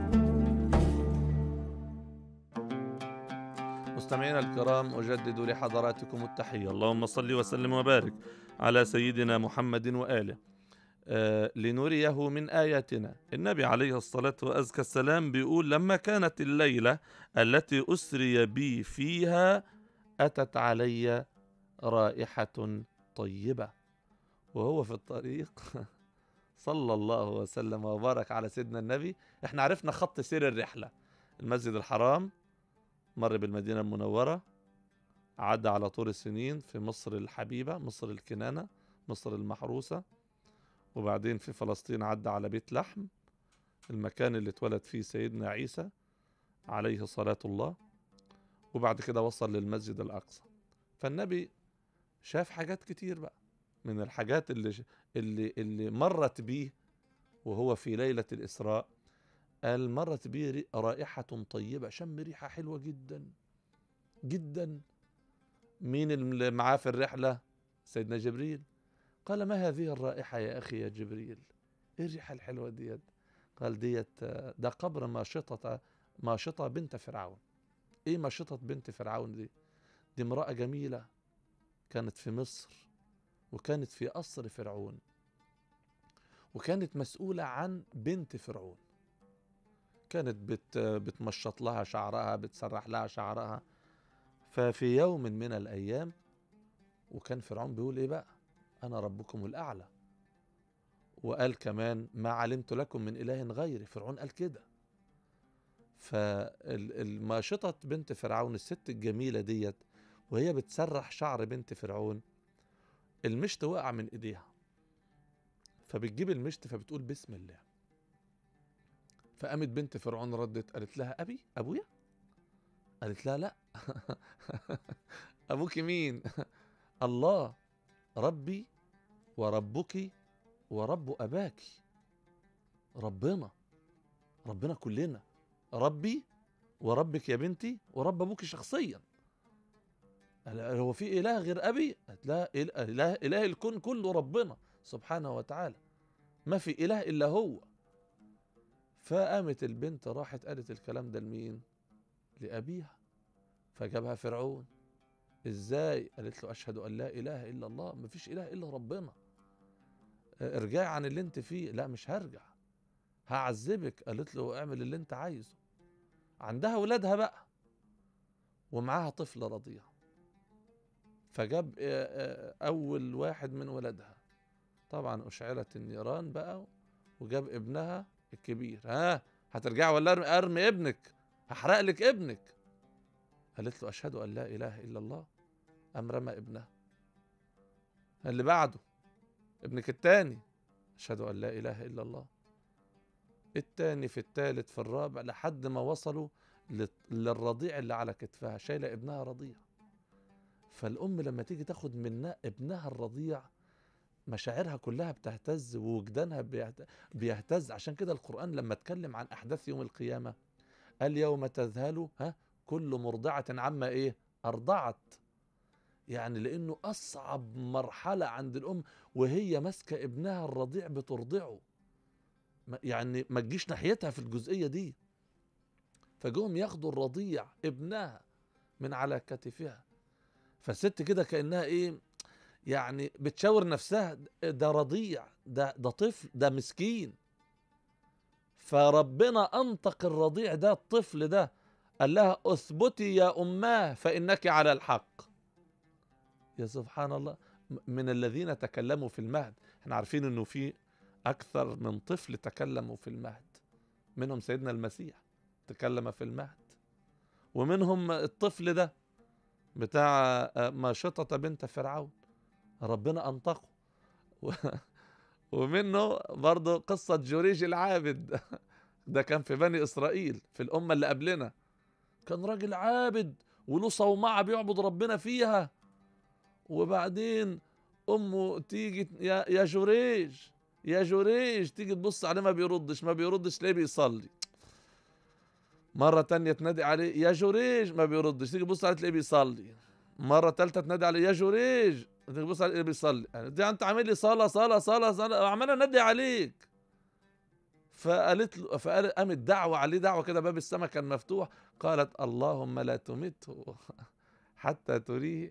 مستمعينا الكرام أجدد لحضراتكم التحية اللهم صل وسلم وبارك على سيدنا محمد وآله آه لنريه من آياتنا النبي عليه الصلاة وأزكى السلام بيقول لما كانت الليلة التي أسري بي فيها أتت علي رائحة طيبة وهو في الطريق صلى الله وسلم وبارك على سيدنا النبي احنا عرفنا خط سير الرحلة المسجد الحرام مر بالمدينة المنورة عدى على طور السنين في مصر الحبيبة مصر الكنانة مصر المحروسة وبعدين في فلسطين عدى على بيت لحم المكان اللي اتولد فيه سيدنا عيسى عليه صلاة الله وبعد كده وصل للمسجد الأقصى فالنبي شاف حاجات كتير بقى من الحاجات اللي اللي اللي مرت بيه وهو في ليلة الإسراء قال مرت بي رائحة طيبة شم ريحة حلوة جدا جدا مين اللي معاه في الرحلة سيدنا جبريل قال ما هذه الرائحة يا أخي يا جبريل إيه الريحة الحلوة ديت قال ديت ده قبر ماشطة ماشطة بنت فرعون إيه ماشطة بنت فرعون دي دي امرأة جميلة كانت في مصر وكانت في قصر فرعون وكانت مسؤولة عن بنت فرعون كانت بت بتمشط لها شعرها بتسرح لها شعرها ففي يوم من الأيام وكان فرعون بيقول إيه بقى انا ربكم الاعلى وقال كمان ما علمت لكم من اله غيري فرعون قال كده فالماشطة بنت فرعون الست الجميلة ديت وهي بتسرح شعر بنت فرعون المشط وقع من ايديها فبتجيب المشط فبتقول بسم الله فقامت بنت فرعون ردت قالت لها ابي ابويا قالت لها لا ابوك مين الله ربي وربك ورب اباك ربنا ربنا كلنا ربي وربك يا بنتي ورب ابوك شخصيا قال هو في اله غير ابي قالت لا اله اله الكون كله ربنا سبحانه وتعالى ما في اله الا هو فقامت البنت راحت قالت الكلام ده لمين لابيها فجابها فرعون ازاي قالت له اشهد ان لا اله الا الله ما فيش اله الا ربنا ارجعي عن اللي انت فيه لا مش هرجع هعذبك قالت له اعمل اللي انت عايزه عندها ولادها بقى ومعاها طفل رضيع فجاب اول واحد من ولادها طبعا اشعلت النيران بقى وجاب ابنها الكبير ها هترجعي ولا ارمي, أرمي ابنك هحرق لك ابنك قالت له اشهد ان لا اله الا الله ام رمى ابنها اللي بعده ابنك التاني اشهد ان لا اله الا الله التاني في التالت في الرابع لحد ما وصلوا للرضيع اللي على كتفها شايله ابنها رضيع فالام لما تيجي تاخد من ابنها الرضيع مشاعرها كلها بتهتز ووجدانها بيهتز عشان كده القرآن لما اتكلم عن أحداث يوم القيامة قال يوم تذهل ها كل مرضعة عما إيه أرضعت يعني لأنه أصعب مرحلة عند الأم وهي ماسكة ابنها الرضيع بترضعه يعني ما تجيش ناحيتها في الجزئية دي فجوهم ياخدوا الرضيع ابنها من على كتفها فالست كده كأنها إيه يعني بتشاور نفسها ده رضيع ده ده طفل ده مسكين فربنا انطق الرضيع ده الطفل ده قال لها اثبتي يا اماه فانك على الحق يا سبحان الله من الذين تكلموا في المهد احنا عارفين انه في اكثر من طفل تكلموا في المهد منهم سيدنا المسيح تكلم في المهد ومنهم الطفل ده بتاع ماشطة بنت فرعون ربنا أنطقه ومنه برضه قصة جوريج العابد ده كان في بني إسرائيل في الأمة اللي قبلنا كان راجل عابد وله صومعة بيعبد ربنا فيها وبعدين أمه تيجي يا, يا جوريج يا جوريج تيجي تبص عليه ما بيردش ما بيردش ليه بيصلي مرة تانية تنادي عليه يا جوريج ما بيردش تيجي تبص عليه تلاقيه بيصلي مرة تالتة تنادي عليه يا جوريج تبص عليه بيصلي يعني دي انت عامل لي صلاة صلاة صلاة صلاة عمال انادي عليك فقالت له فقال قامت دعوة عليه دعوة كده باب السماء كان مفتوح قالت اللهم لا تمته حتى تريه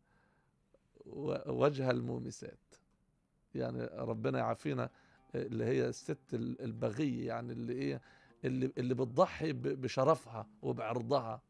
وجه المومسات يعني ربنا يعافينا اللي هي الست البغية يعني اللي ايه اللي اللي بتضحي بشرفها وبعرضها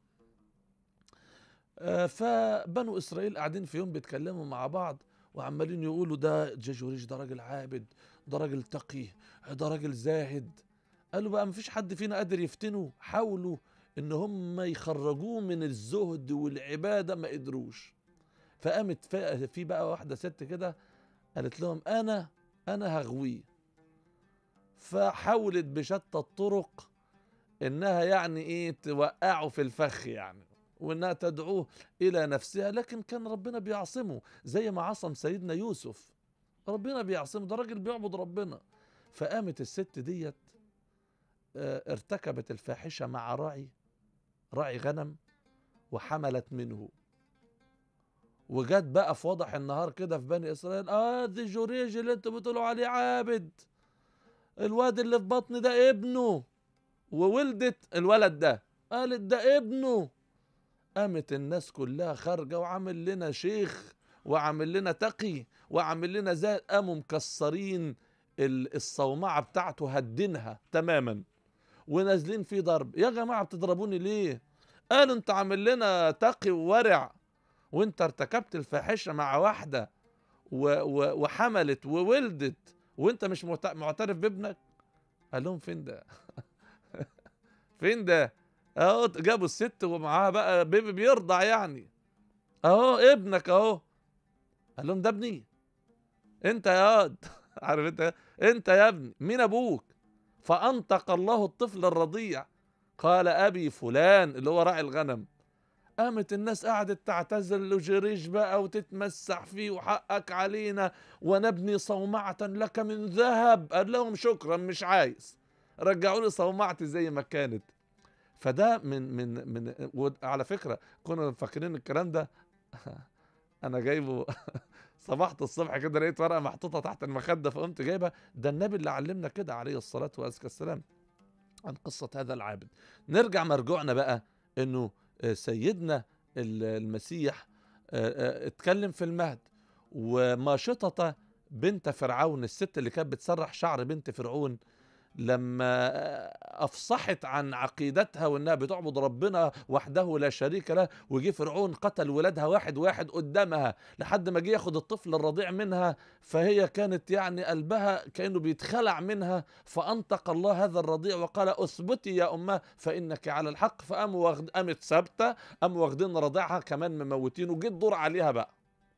فبنو اسرائيل قاعدين في يوم بيتكلموا مع بعض وعمالين يقولوا ده جاجوريش ده راجل عابد ده راجل تقي ده راجل زاهد قالوا بقى مفيش حد فينا قادر يفتنه حاولوا ان هم يخرجوه من الزهد والعباده ما قدروش فقامت في بقى واحده ست كده قالت لهم انا انا هغويه فحاولت بشتى الطرق انها يعني ايه توقعه في الفخ يعني وانها تدعوه الى نفسها لكن كان ربنا بيعصمه زي ما عصم سيدنا يوسف ربنا بيعصمه ده راجل بيعبد ربنا فقامت الست ديت ارتكبت الفاحشه مع راعي راعي غنم وحملت منه وجت بقى في وضح النهار كده في بني اسرائيل اه دي جوريج اللي انتوا بتقولوا عليه عابد الواد اللي في بطن ده ابنه وولدت الولد ده قالت ده ابنه قامت الناس كلها خارجه وعامل لنا شيخ وعامل لنا تقي وعامل لنا زي قاموا مكسرين الصومعه بتاعته هدنها تماما ونازلين في ضرب يا جماعه بتضربوني ليه قالوا انت عامل لنا تقي وورع وانت ارتكبت الفاحشه مع واحده و و وحملت وولدت وانت مش معت- معترف بابنك قال لهم فين ده فين ده اهو جابوا الست ومعاها بقى بيبي بيرضع يعني اهو ابنك اهو قال لهم ده ابني انت يا واد عارف انت انت يا ابني مين ابوك فانطق الله الطفل الرضيع قال ابي فلان اللي هو راعي الغنم قامت الناس قعدت تعتزل وجريش بقى وتتمسح فيه وحقك علينا ونبني صومعة لك من ذهب قال لهم شكرا مش عايز رجعوا لي صومعتي زي ما كانت فده من من من وعلى فكره كنا فاكرين الكلام ده انا جايبه صبحت الصبح كده لقيت ورقه محطوطه تحت المخده فقمت جايبها ده النبي اللي علمنا كده عليه الصلاه وازكى السلام عن قصه هذا العابد نرجع مرجوعنا بقى انه آه، سيدنا ال- المسيح آه، آه، اتكلم في المهد وماشطة بنت فرعون الست اللي كانت بتسرح شعر بنت فرعون لما افصحت عن عقيدتها وانها بتعبد ربنا وحده لا شريك له وجي فرعون قتل ولادها واحد واحد قدامها لحد ما جه ياخد الطفل الرضيع منها فهي كانت يعني قلبها كانه بيتخلع منها فانطق الله هذا الرضيع وقال اثبتي يا امه فانك على الحق فقاموا واخد قامت ثابته قاموا واخدين رضيعها كمان مموتينه جه الدور عليها بقى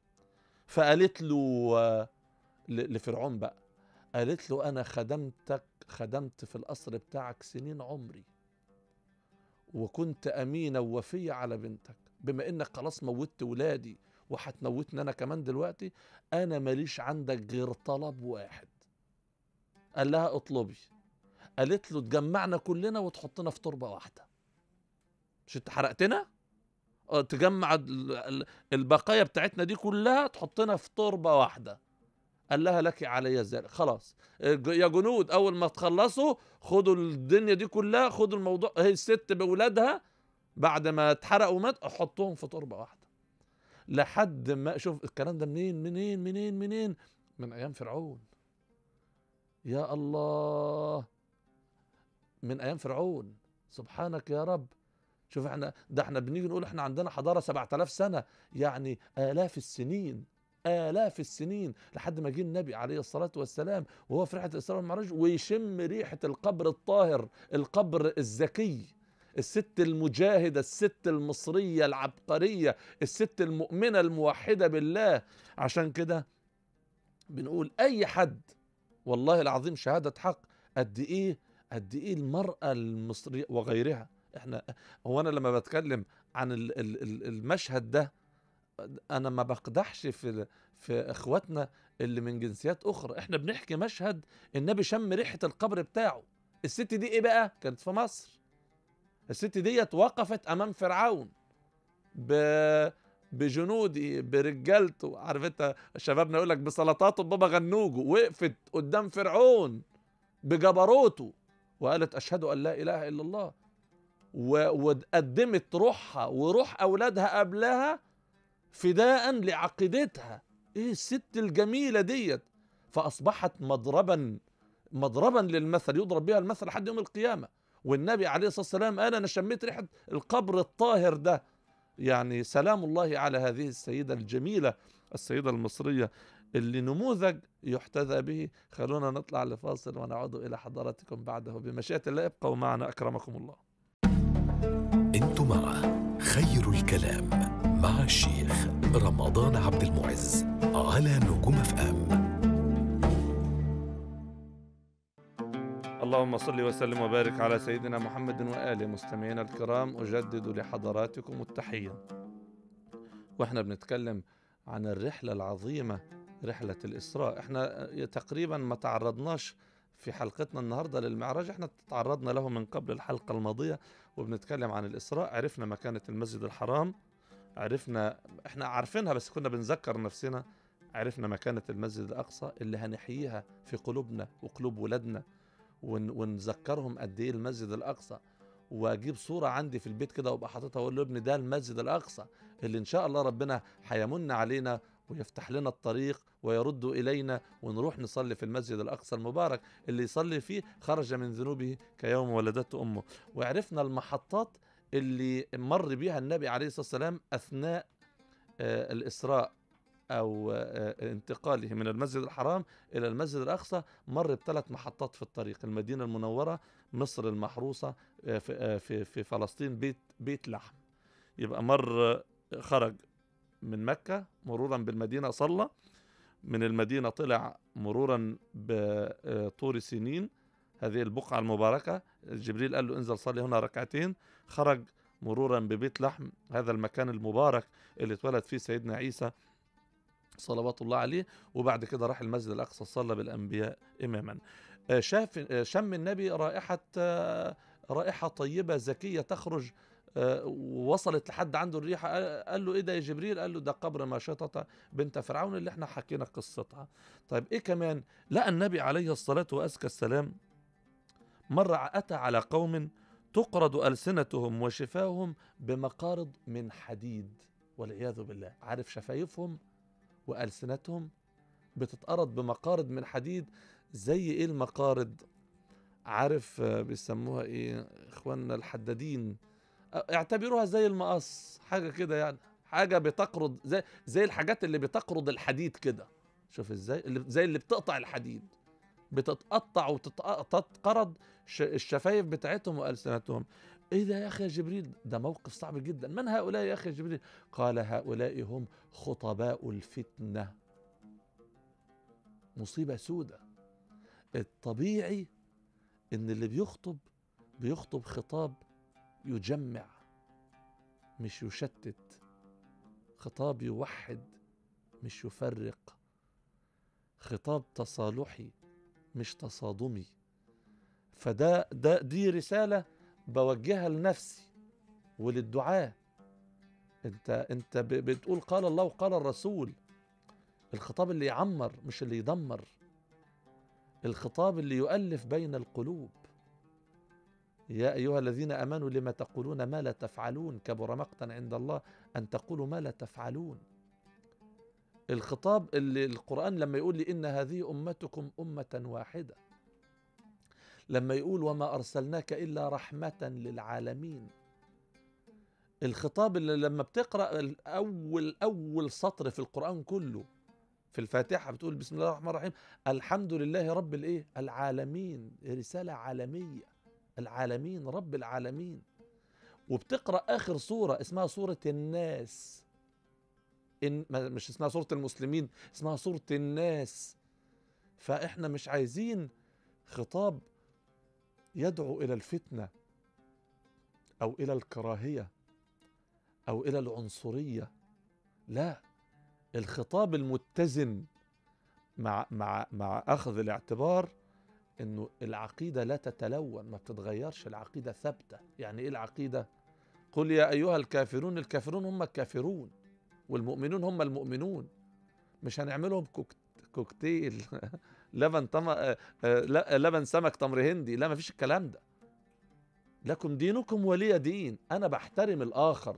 فقالت له آه، ل- لفرعون بقى قالت له انا خدمتك خدمت في القصر بتاعك سنين عمري وكنت امينه ووفيه على بنتك بما انك خلاص موتت ولادي وهتموتني انا كمان دلوقتي انا ماليش عندك غير طلب واحد قال لها اطلبي قالت له تجمعنا كلنا وتحطنا في تربه واحده مش انت حرقتنا اه تجمع ال- ال- البقايا بتاعتنا دي كلها تحطنا في تربه واحده قال لها لك علي ذلك خلاص الج- يا جنود اول ما تخلصوا خدوا الدنيا دي كلها خدوا الموضوع هي الست باولادها بعد ما اتحرقوا ومات حطوهم في تربه واحده لحد ما شوف الكلام ده منين منين منين منين من ايام فرعون يا الله من ايام فرعون سبحانك يا رب شوف احنا ده احنا بنيجي نقول احنا عندنا حضاره 7000 سنه يعني الاف السنين آلاف السنين لحد ما جه النبي عليه الصلاة والسلام وهو في رحلة الإسراء والمعراج ويشم ريحة القبر الطاهر القبر الزكي الست المجاهدة الست المصرية العبقرية الست المؤمنة الموحدة بالله عشان كده بنقول أي حد والله العظيم شهادة حق قد إيه قد إيه المرأة المصرية وغيرها احنا هو أنا لما بتكلم عن ال- ال- ال- المشهد ده انا ما بقدحش في في اخواتنا اللي من جنسيات اخرى احنا بنحكي مشهد النبي شم ريحه القبر بتاعه الست دي ايه بقى كانت في مصر الست ديت وقفت امام فرعون ب بجنودي برجالته عارف انت شبابنا يقول لك بسلطاته بابا غنوجه وقفت قدام فرعون بجبروته وقالت اشهد ان لا اله الا الله و- وقدمت روحها وروح اولادها قبلها فداء لعقيدتها ايه الست الجميله ديت فاصبحت مضربا مضربا للمثل يضرب بها المثل لحد يوم القيامه والنبي عليه الصلاه والسلام قال انا شميت ريحه القبر الطاهر ده يعني سلام الله على هذه السيده الجميله السيده المصريه اللي نموذج يحتذى به خلونا نطلع لفاصل ونعود الى حضراتكم بعده بمشيئه الله ابقوا معنا اكرمكم الله انتم مع خير الكلام مع الشيخ رمضان عبد المعز على نجوم اف ام اللهم صل وسلم وبارك على سيدنا محمد وآله مستمعينا الكرام أجدد لحضراتكم التحية وإحنا بنتكلم عن الرحلة العظيمة رحلة الإسراء إحنا تقريبا ما تعرضناش في حلقتنا النهاردة للمعراج إحنا تعرضنا له من قبل الحلقة الماضية وبنتكلم عن الإسراء عرفنا مكانة المسجد الحرام عرفنا إحنا عارفينها بس كنا بنذكر نفسنا عرفنا مكانة المسجد الأقصى اللي هنحييها في قلوبنا وقلوب ولادنا ون ونذكرهم قد ايه المسجد الاقصى واجيب صوره عندي في البيت كده وابقى حاططها واقول له ابني ده المسجد الاقصى اللي ان شاء الله ربنا هيمن علينا ويفتح لنا الطريق ويرد الينا ونروح نصلي في المسجد الاقصى المبارك اللي يصلي فيه خرج من ذنوبه كيوم ولدته امه وعرفنا المحطات اللي مر بها النبي عليه الصلاه والسلام اثناء آه، الاسراء أو آه، انتقاله من المسجد الحرام إلى المسجد الأقصى مر بثلاث محطات في الطريق المدينة المنورة مصر المحروسة آه، في, آه، في, في فلسطين بيت, بيت لحم يبقى مر آه، خرج من مكة مرورا بالمدينة صلى من المدينة طلع مرورا بطور سنين هذه البقعة المباركة جبريل قال له انزل صلي هنا ركعتين خرج مرورا ببيت لحم هذا المكان المبارك اللي اتولد فيه سيدنا عيسى صلوات الله عليه وبعد كده راح المسجد الأقصى صلى بالأنبياء إماما آه، شاف آه، شم النبي رائحة آه، رائحة طيبة زكية تخرج آه، ووصلت لحد عنده الريحة قال- قال له ايه ده يا جبريل قال له ده قبر ماشطة بنت فرعون اللي احنا حكينا قصتها طيب ايه كمان لقى النبي عليه الصلاة وأزكى السلام مرة أتى على قوم تقرض ألسنتهم وشفاههم بمقارض من حديد والعياذ بالله عارف شفايفهم وألسنتهم بتتقرض بمقارض من حديد زي ايه المقارض عارف آه، بيسموها ايه اخواننا الحدادين آه، اعتبروها زي المقص حاجة كده يعني حاجة بتقرض زي زي الحاجات اللي بتقرض الحديد كده شوف ازاي اللي زي اللي بتقطع الحديد بتتقطع وتتقرض ش- الشفايف بتاعتهم والسنتهم ايه ده يا اخي يا جبريل ده موقف صعب جدا من هؤلاء يا اخي يا جبريل قال هؤلاء هم خطباء الفتنه مصيبه سودة الطبيعي ان اللي بيخطب بيخطب خطاب يجمع مش يشتت خطاب يوحد مش يفرق خطاب تصالحي مش تصادمي فده ده دي رسالة بوجهها لنفسي وللدعاة انت انت ب- بتقول قال الله وقال الرسول الخطاب اللي يعمر مش اللي يدمر الخطاب اللي يؤلف بين القلوب يا أيها الذين آمنوا لما تقولون ما لا تفعلون كبر مقتا عند الله أن تقولوا ما لا تفعلون الخطاب اللي القرآن لما يقول لي إن هذه أمتكم أمة واحدة لما يقول وما أرسلناك إلا رحمة للعالمين الخطاب اللي لما بتقرأ أول أول سطر في القرآن كله في الفاتحة بتقول بسم الله الرحمن الرحيم الحمد لله رب الإيه العالمين رسالة عالمية العالمين رب العالمين وبتقرأ آخر سورة اسمها سورة الناس إن ما- مش اسمها سورة المسلمين اسمها سورة الناس فإحنا مش عايزين خطاب يدعو إلى الفتنة أو إلى الكراهية أو إلى العنصرية لا الخطاب المتزن مع مع مع أخذ الاعتبار إنه العقيدة لا تتلون ما بتتغيرش العقيدة ثابتة يعني إيه العقيدة؟ قل يا أيها الكافرون الكافرون هم الكافرون والمؤمنون هم المؤمنون مش هنعملهم كوك- كوكتيل لبن طم... آه، آه، لا- لبن سمك تمر هندي لا مفيش الكلام ده لكم دينكم ولي دين انا بحترم الاخر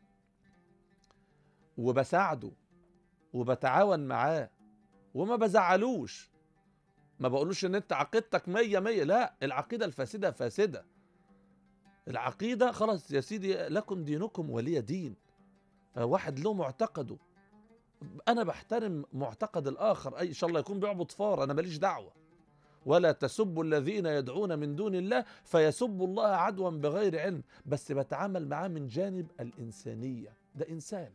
وبساعده وبتعاون معاه وما بزعلوش ما بقولوش ان انت عقيدتك مية مية لا العقيدة الفاسدة فاسدة العقيدة خلاص يا سيدي لكم دينكم ولي دين آه، واحد له معتقده انا بحترم معتقد الاخر اي ان شاء الله يكون بيعبد فار انا ماليش دعوه ولا تسبوا الذين يدعون من دون الله فيسبوا الله عدوا بغير علم بس بتعامل معاه من جانب الانسانيه ده انسان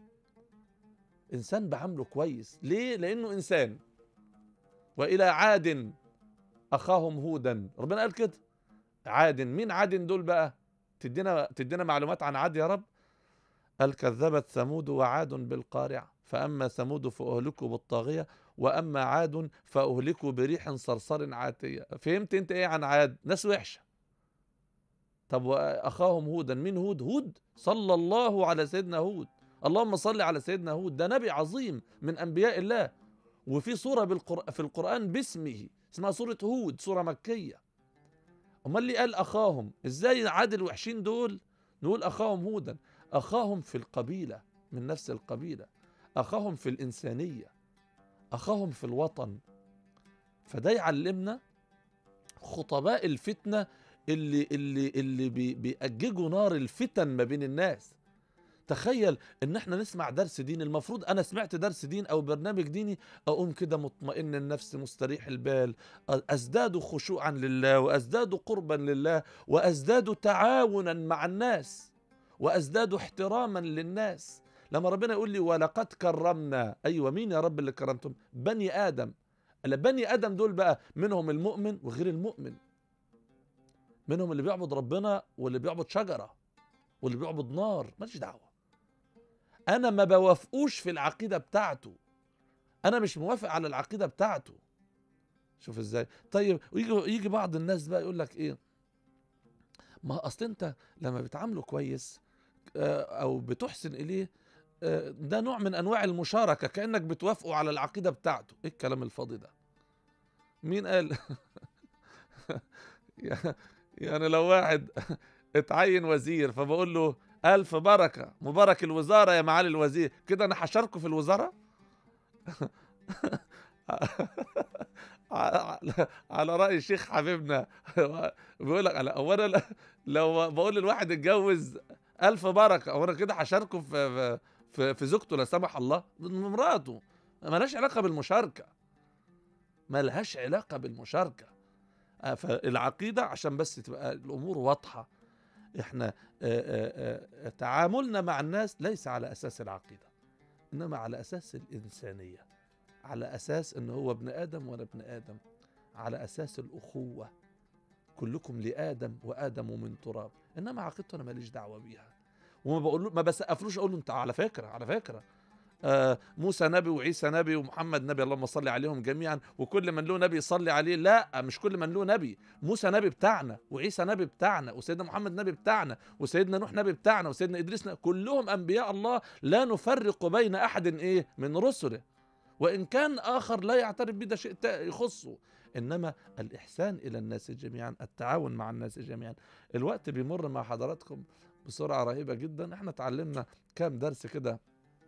انسان بعامله كويس ليه لانه انسان والى عاد اخاهم هودا ربنا قال كده عاد مين عاد دول بقى تدينا تدينا معلومات عن عاد يا رب قال كذبت ثمود وعاد بالقارعة فأما ثمود فأهلكوا بالطاغية وأما عاد فأهلكوا بريح صرصر عاتية فهمت أنت إيه عن عاد ناس وحشة طب وأخاهم هودا مين هود هود صلى الله على سيدنا هود اللهم صل على سيدنا هود ده نبي عظيم من أنبياء الله وفي سورة بالقر... في القرآن باسمه اسمها سورة هود سورة مكية أمال اللي قال أخاهم إزاي عاد الوحشين دول نقول أخاهم هودا أخاهم في القبيلة من نفس القبيلة أخاهم في الإنسانية أخاهم في الوطن فده يعلمنا خطباء الفتنة اللي اللي اللي بي بيأججوا نار الفتن ما بين الناس تخيل ان احنا نسمع درس دين المفروض انا سمعت درس دين او برنامج ديني اقوم كده مطمئن النفس مستريح البال ازداد خشوعا لله وازداد قربا لله وازداد تعاونا مع الناس وازداد احتراما للناس لما ربنا يقول لي ولقد كرمنا ايوه مين يا رب اللي كرمتم بني ادم الا بني ادم دول بقى منهم المؤمن وغير المؤمن منهم اللي بيعبد ربنا واللي بيعبد شجره واللي بيعبد نار ماليش دعوه انا ما بوافقوش في العقيده بتاعته انا مش موافق على العقيده بتاعته شوف ازاي طيب ويجي يجي بعض الناس بقى يقول لك ايه ما اصل انت لما بتعامله كويس آه، او بتحسن اليه آه، ده نوع من انواع المشاركه كانك بتوافقه على العقيده بتاعته ايه الكلام الفاضي ده مين قال يعني لو واحد اتعين وزير فبقول له الف بركه مبارك الوزاره يا معالي الوزير كده انا هشاركه في الوزاره على راي الشيخ حبيبنا بيقول لك هو انا لو بقول للواحد اتجوز الف بركه هو انا كده هشاركه في في, في زوجته لا سمح الله مراته ملهاش علاقه بالمشاركه ملهاش علاقه بالمشاركه آه، فالعقيده عشان بس تبقى الامور واضحه احنا آآ آآ تعاملنا مع الناس ليس على اساس العقيده انما على اساس الانسانيه على اساس ان هو ابن ادم وانا ابن ادم على اساس الاخوه كلكم لادم وادم من تراب انما عقيدته انا ماليش دعوه بيها وما بقول ما بسقفلوش اقول له انت على فكره على فكره آه موسى نبي وعيسى نبي ومحمد نبي اللهم صل عليهم جميعا وكل من له نبي صلي عليه لا مش كل من له نبي موسى نبي بتاعنا وعيسى نبي بتاعنا وسيدنا محمد نبي بتاعنا وسيدنا نوح نبي بتاعنا وسيدنا ادريس كلهم انبياء الله لا نفرق بين احد ايه من رسله وان كان اخر لا يعترف به ده شيء يخصه انما الاحسان الى الناس جميعا التعاون مع الناس جميعا الوقت بيمر مع حضراتكم بسرعه رهيبه جدا احنا اتعلمنا كام درس كده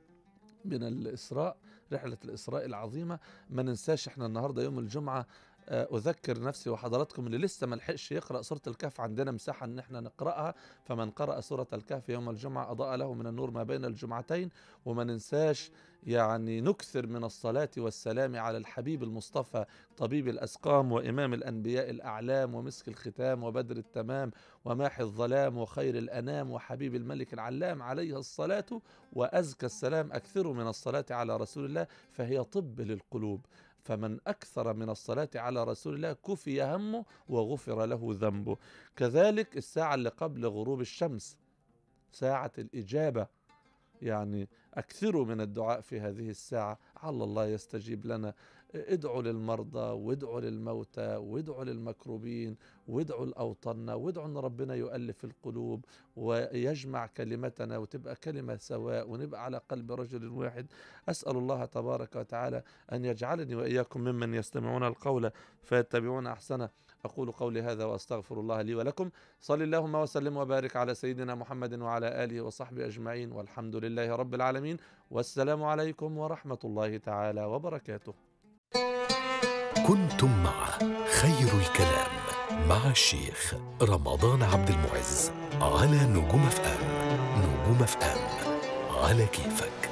من الإسراء رحلة الإسراء العظيمة ما ننساش احنا النهاردة يوم الجمعة آه، أذكر نفسي وحضراتكم اللي لسه ما لحقش يقرأ سورة الكهف عندنا مساحة إن احنا نقرأها فمن قرأ سورة الكهف يوم الجمعة أضاء له من النور ما بين الجمعتين وما ننساش يعني نكثر من الصلاة والسلام على الحبيب المصطفى طبيب الأسقام وإمام الأنبياء الأعلام ومسك الختام وبدر التمام وماحي الظلام وخير الأنام وحبيب الملك العلام عليه الصلاة وأزكى السلام أكثروا من الصلاة على رسول الله فهي طب للقلوب فمن أكثر من الصلاة على رسول الله كفي همه وغفر له ذنبه كذلك الساعة اللي قبل غروب الشمس ساعة الإجابة يعني أكثروا من الدعاء في هذه الساعة على الله يستجيب لنا ادعوا للمرضى وادعوا للموتى وادعوا للمكروبين وادعوا لأوطاننا وادعوا أن ربنا يؤلف القلوب ويجمع كلمتنا وتبقى كلمة سواء ونبقى على قلب رجل واحد أسأل الله تبارك وتعالى أن يجعلني وإياكم ممن يستمعون القول فيتبعون أحسنه أقول قولي هذا وأستغفر الله لي ولكم صل اللهم وسلم وبارك على سيدنا محمد وعلى آله وصحبه أجمعين والحمد لله رب العالمين والسلام عليكم ورحمة الله تعالى وبركاته كنتم مع خير الكلام مع الشيخ رمضان عبد المعز على نجوم اف ام نجوم اف ام على كيفك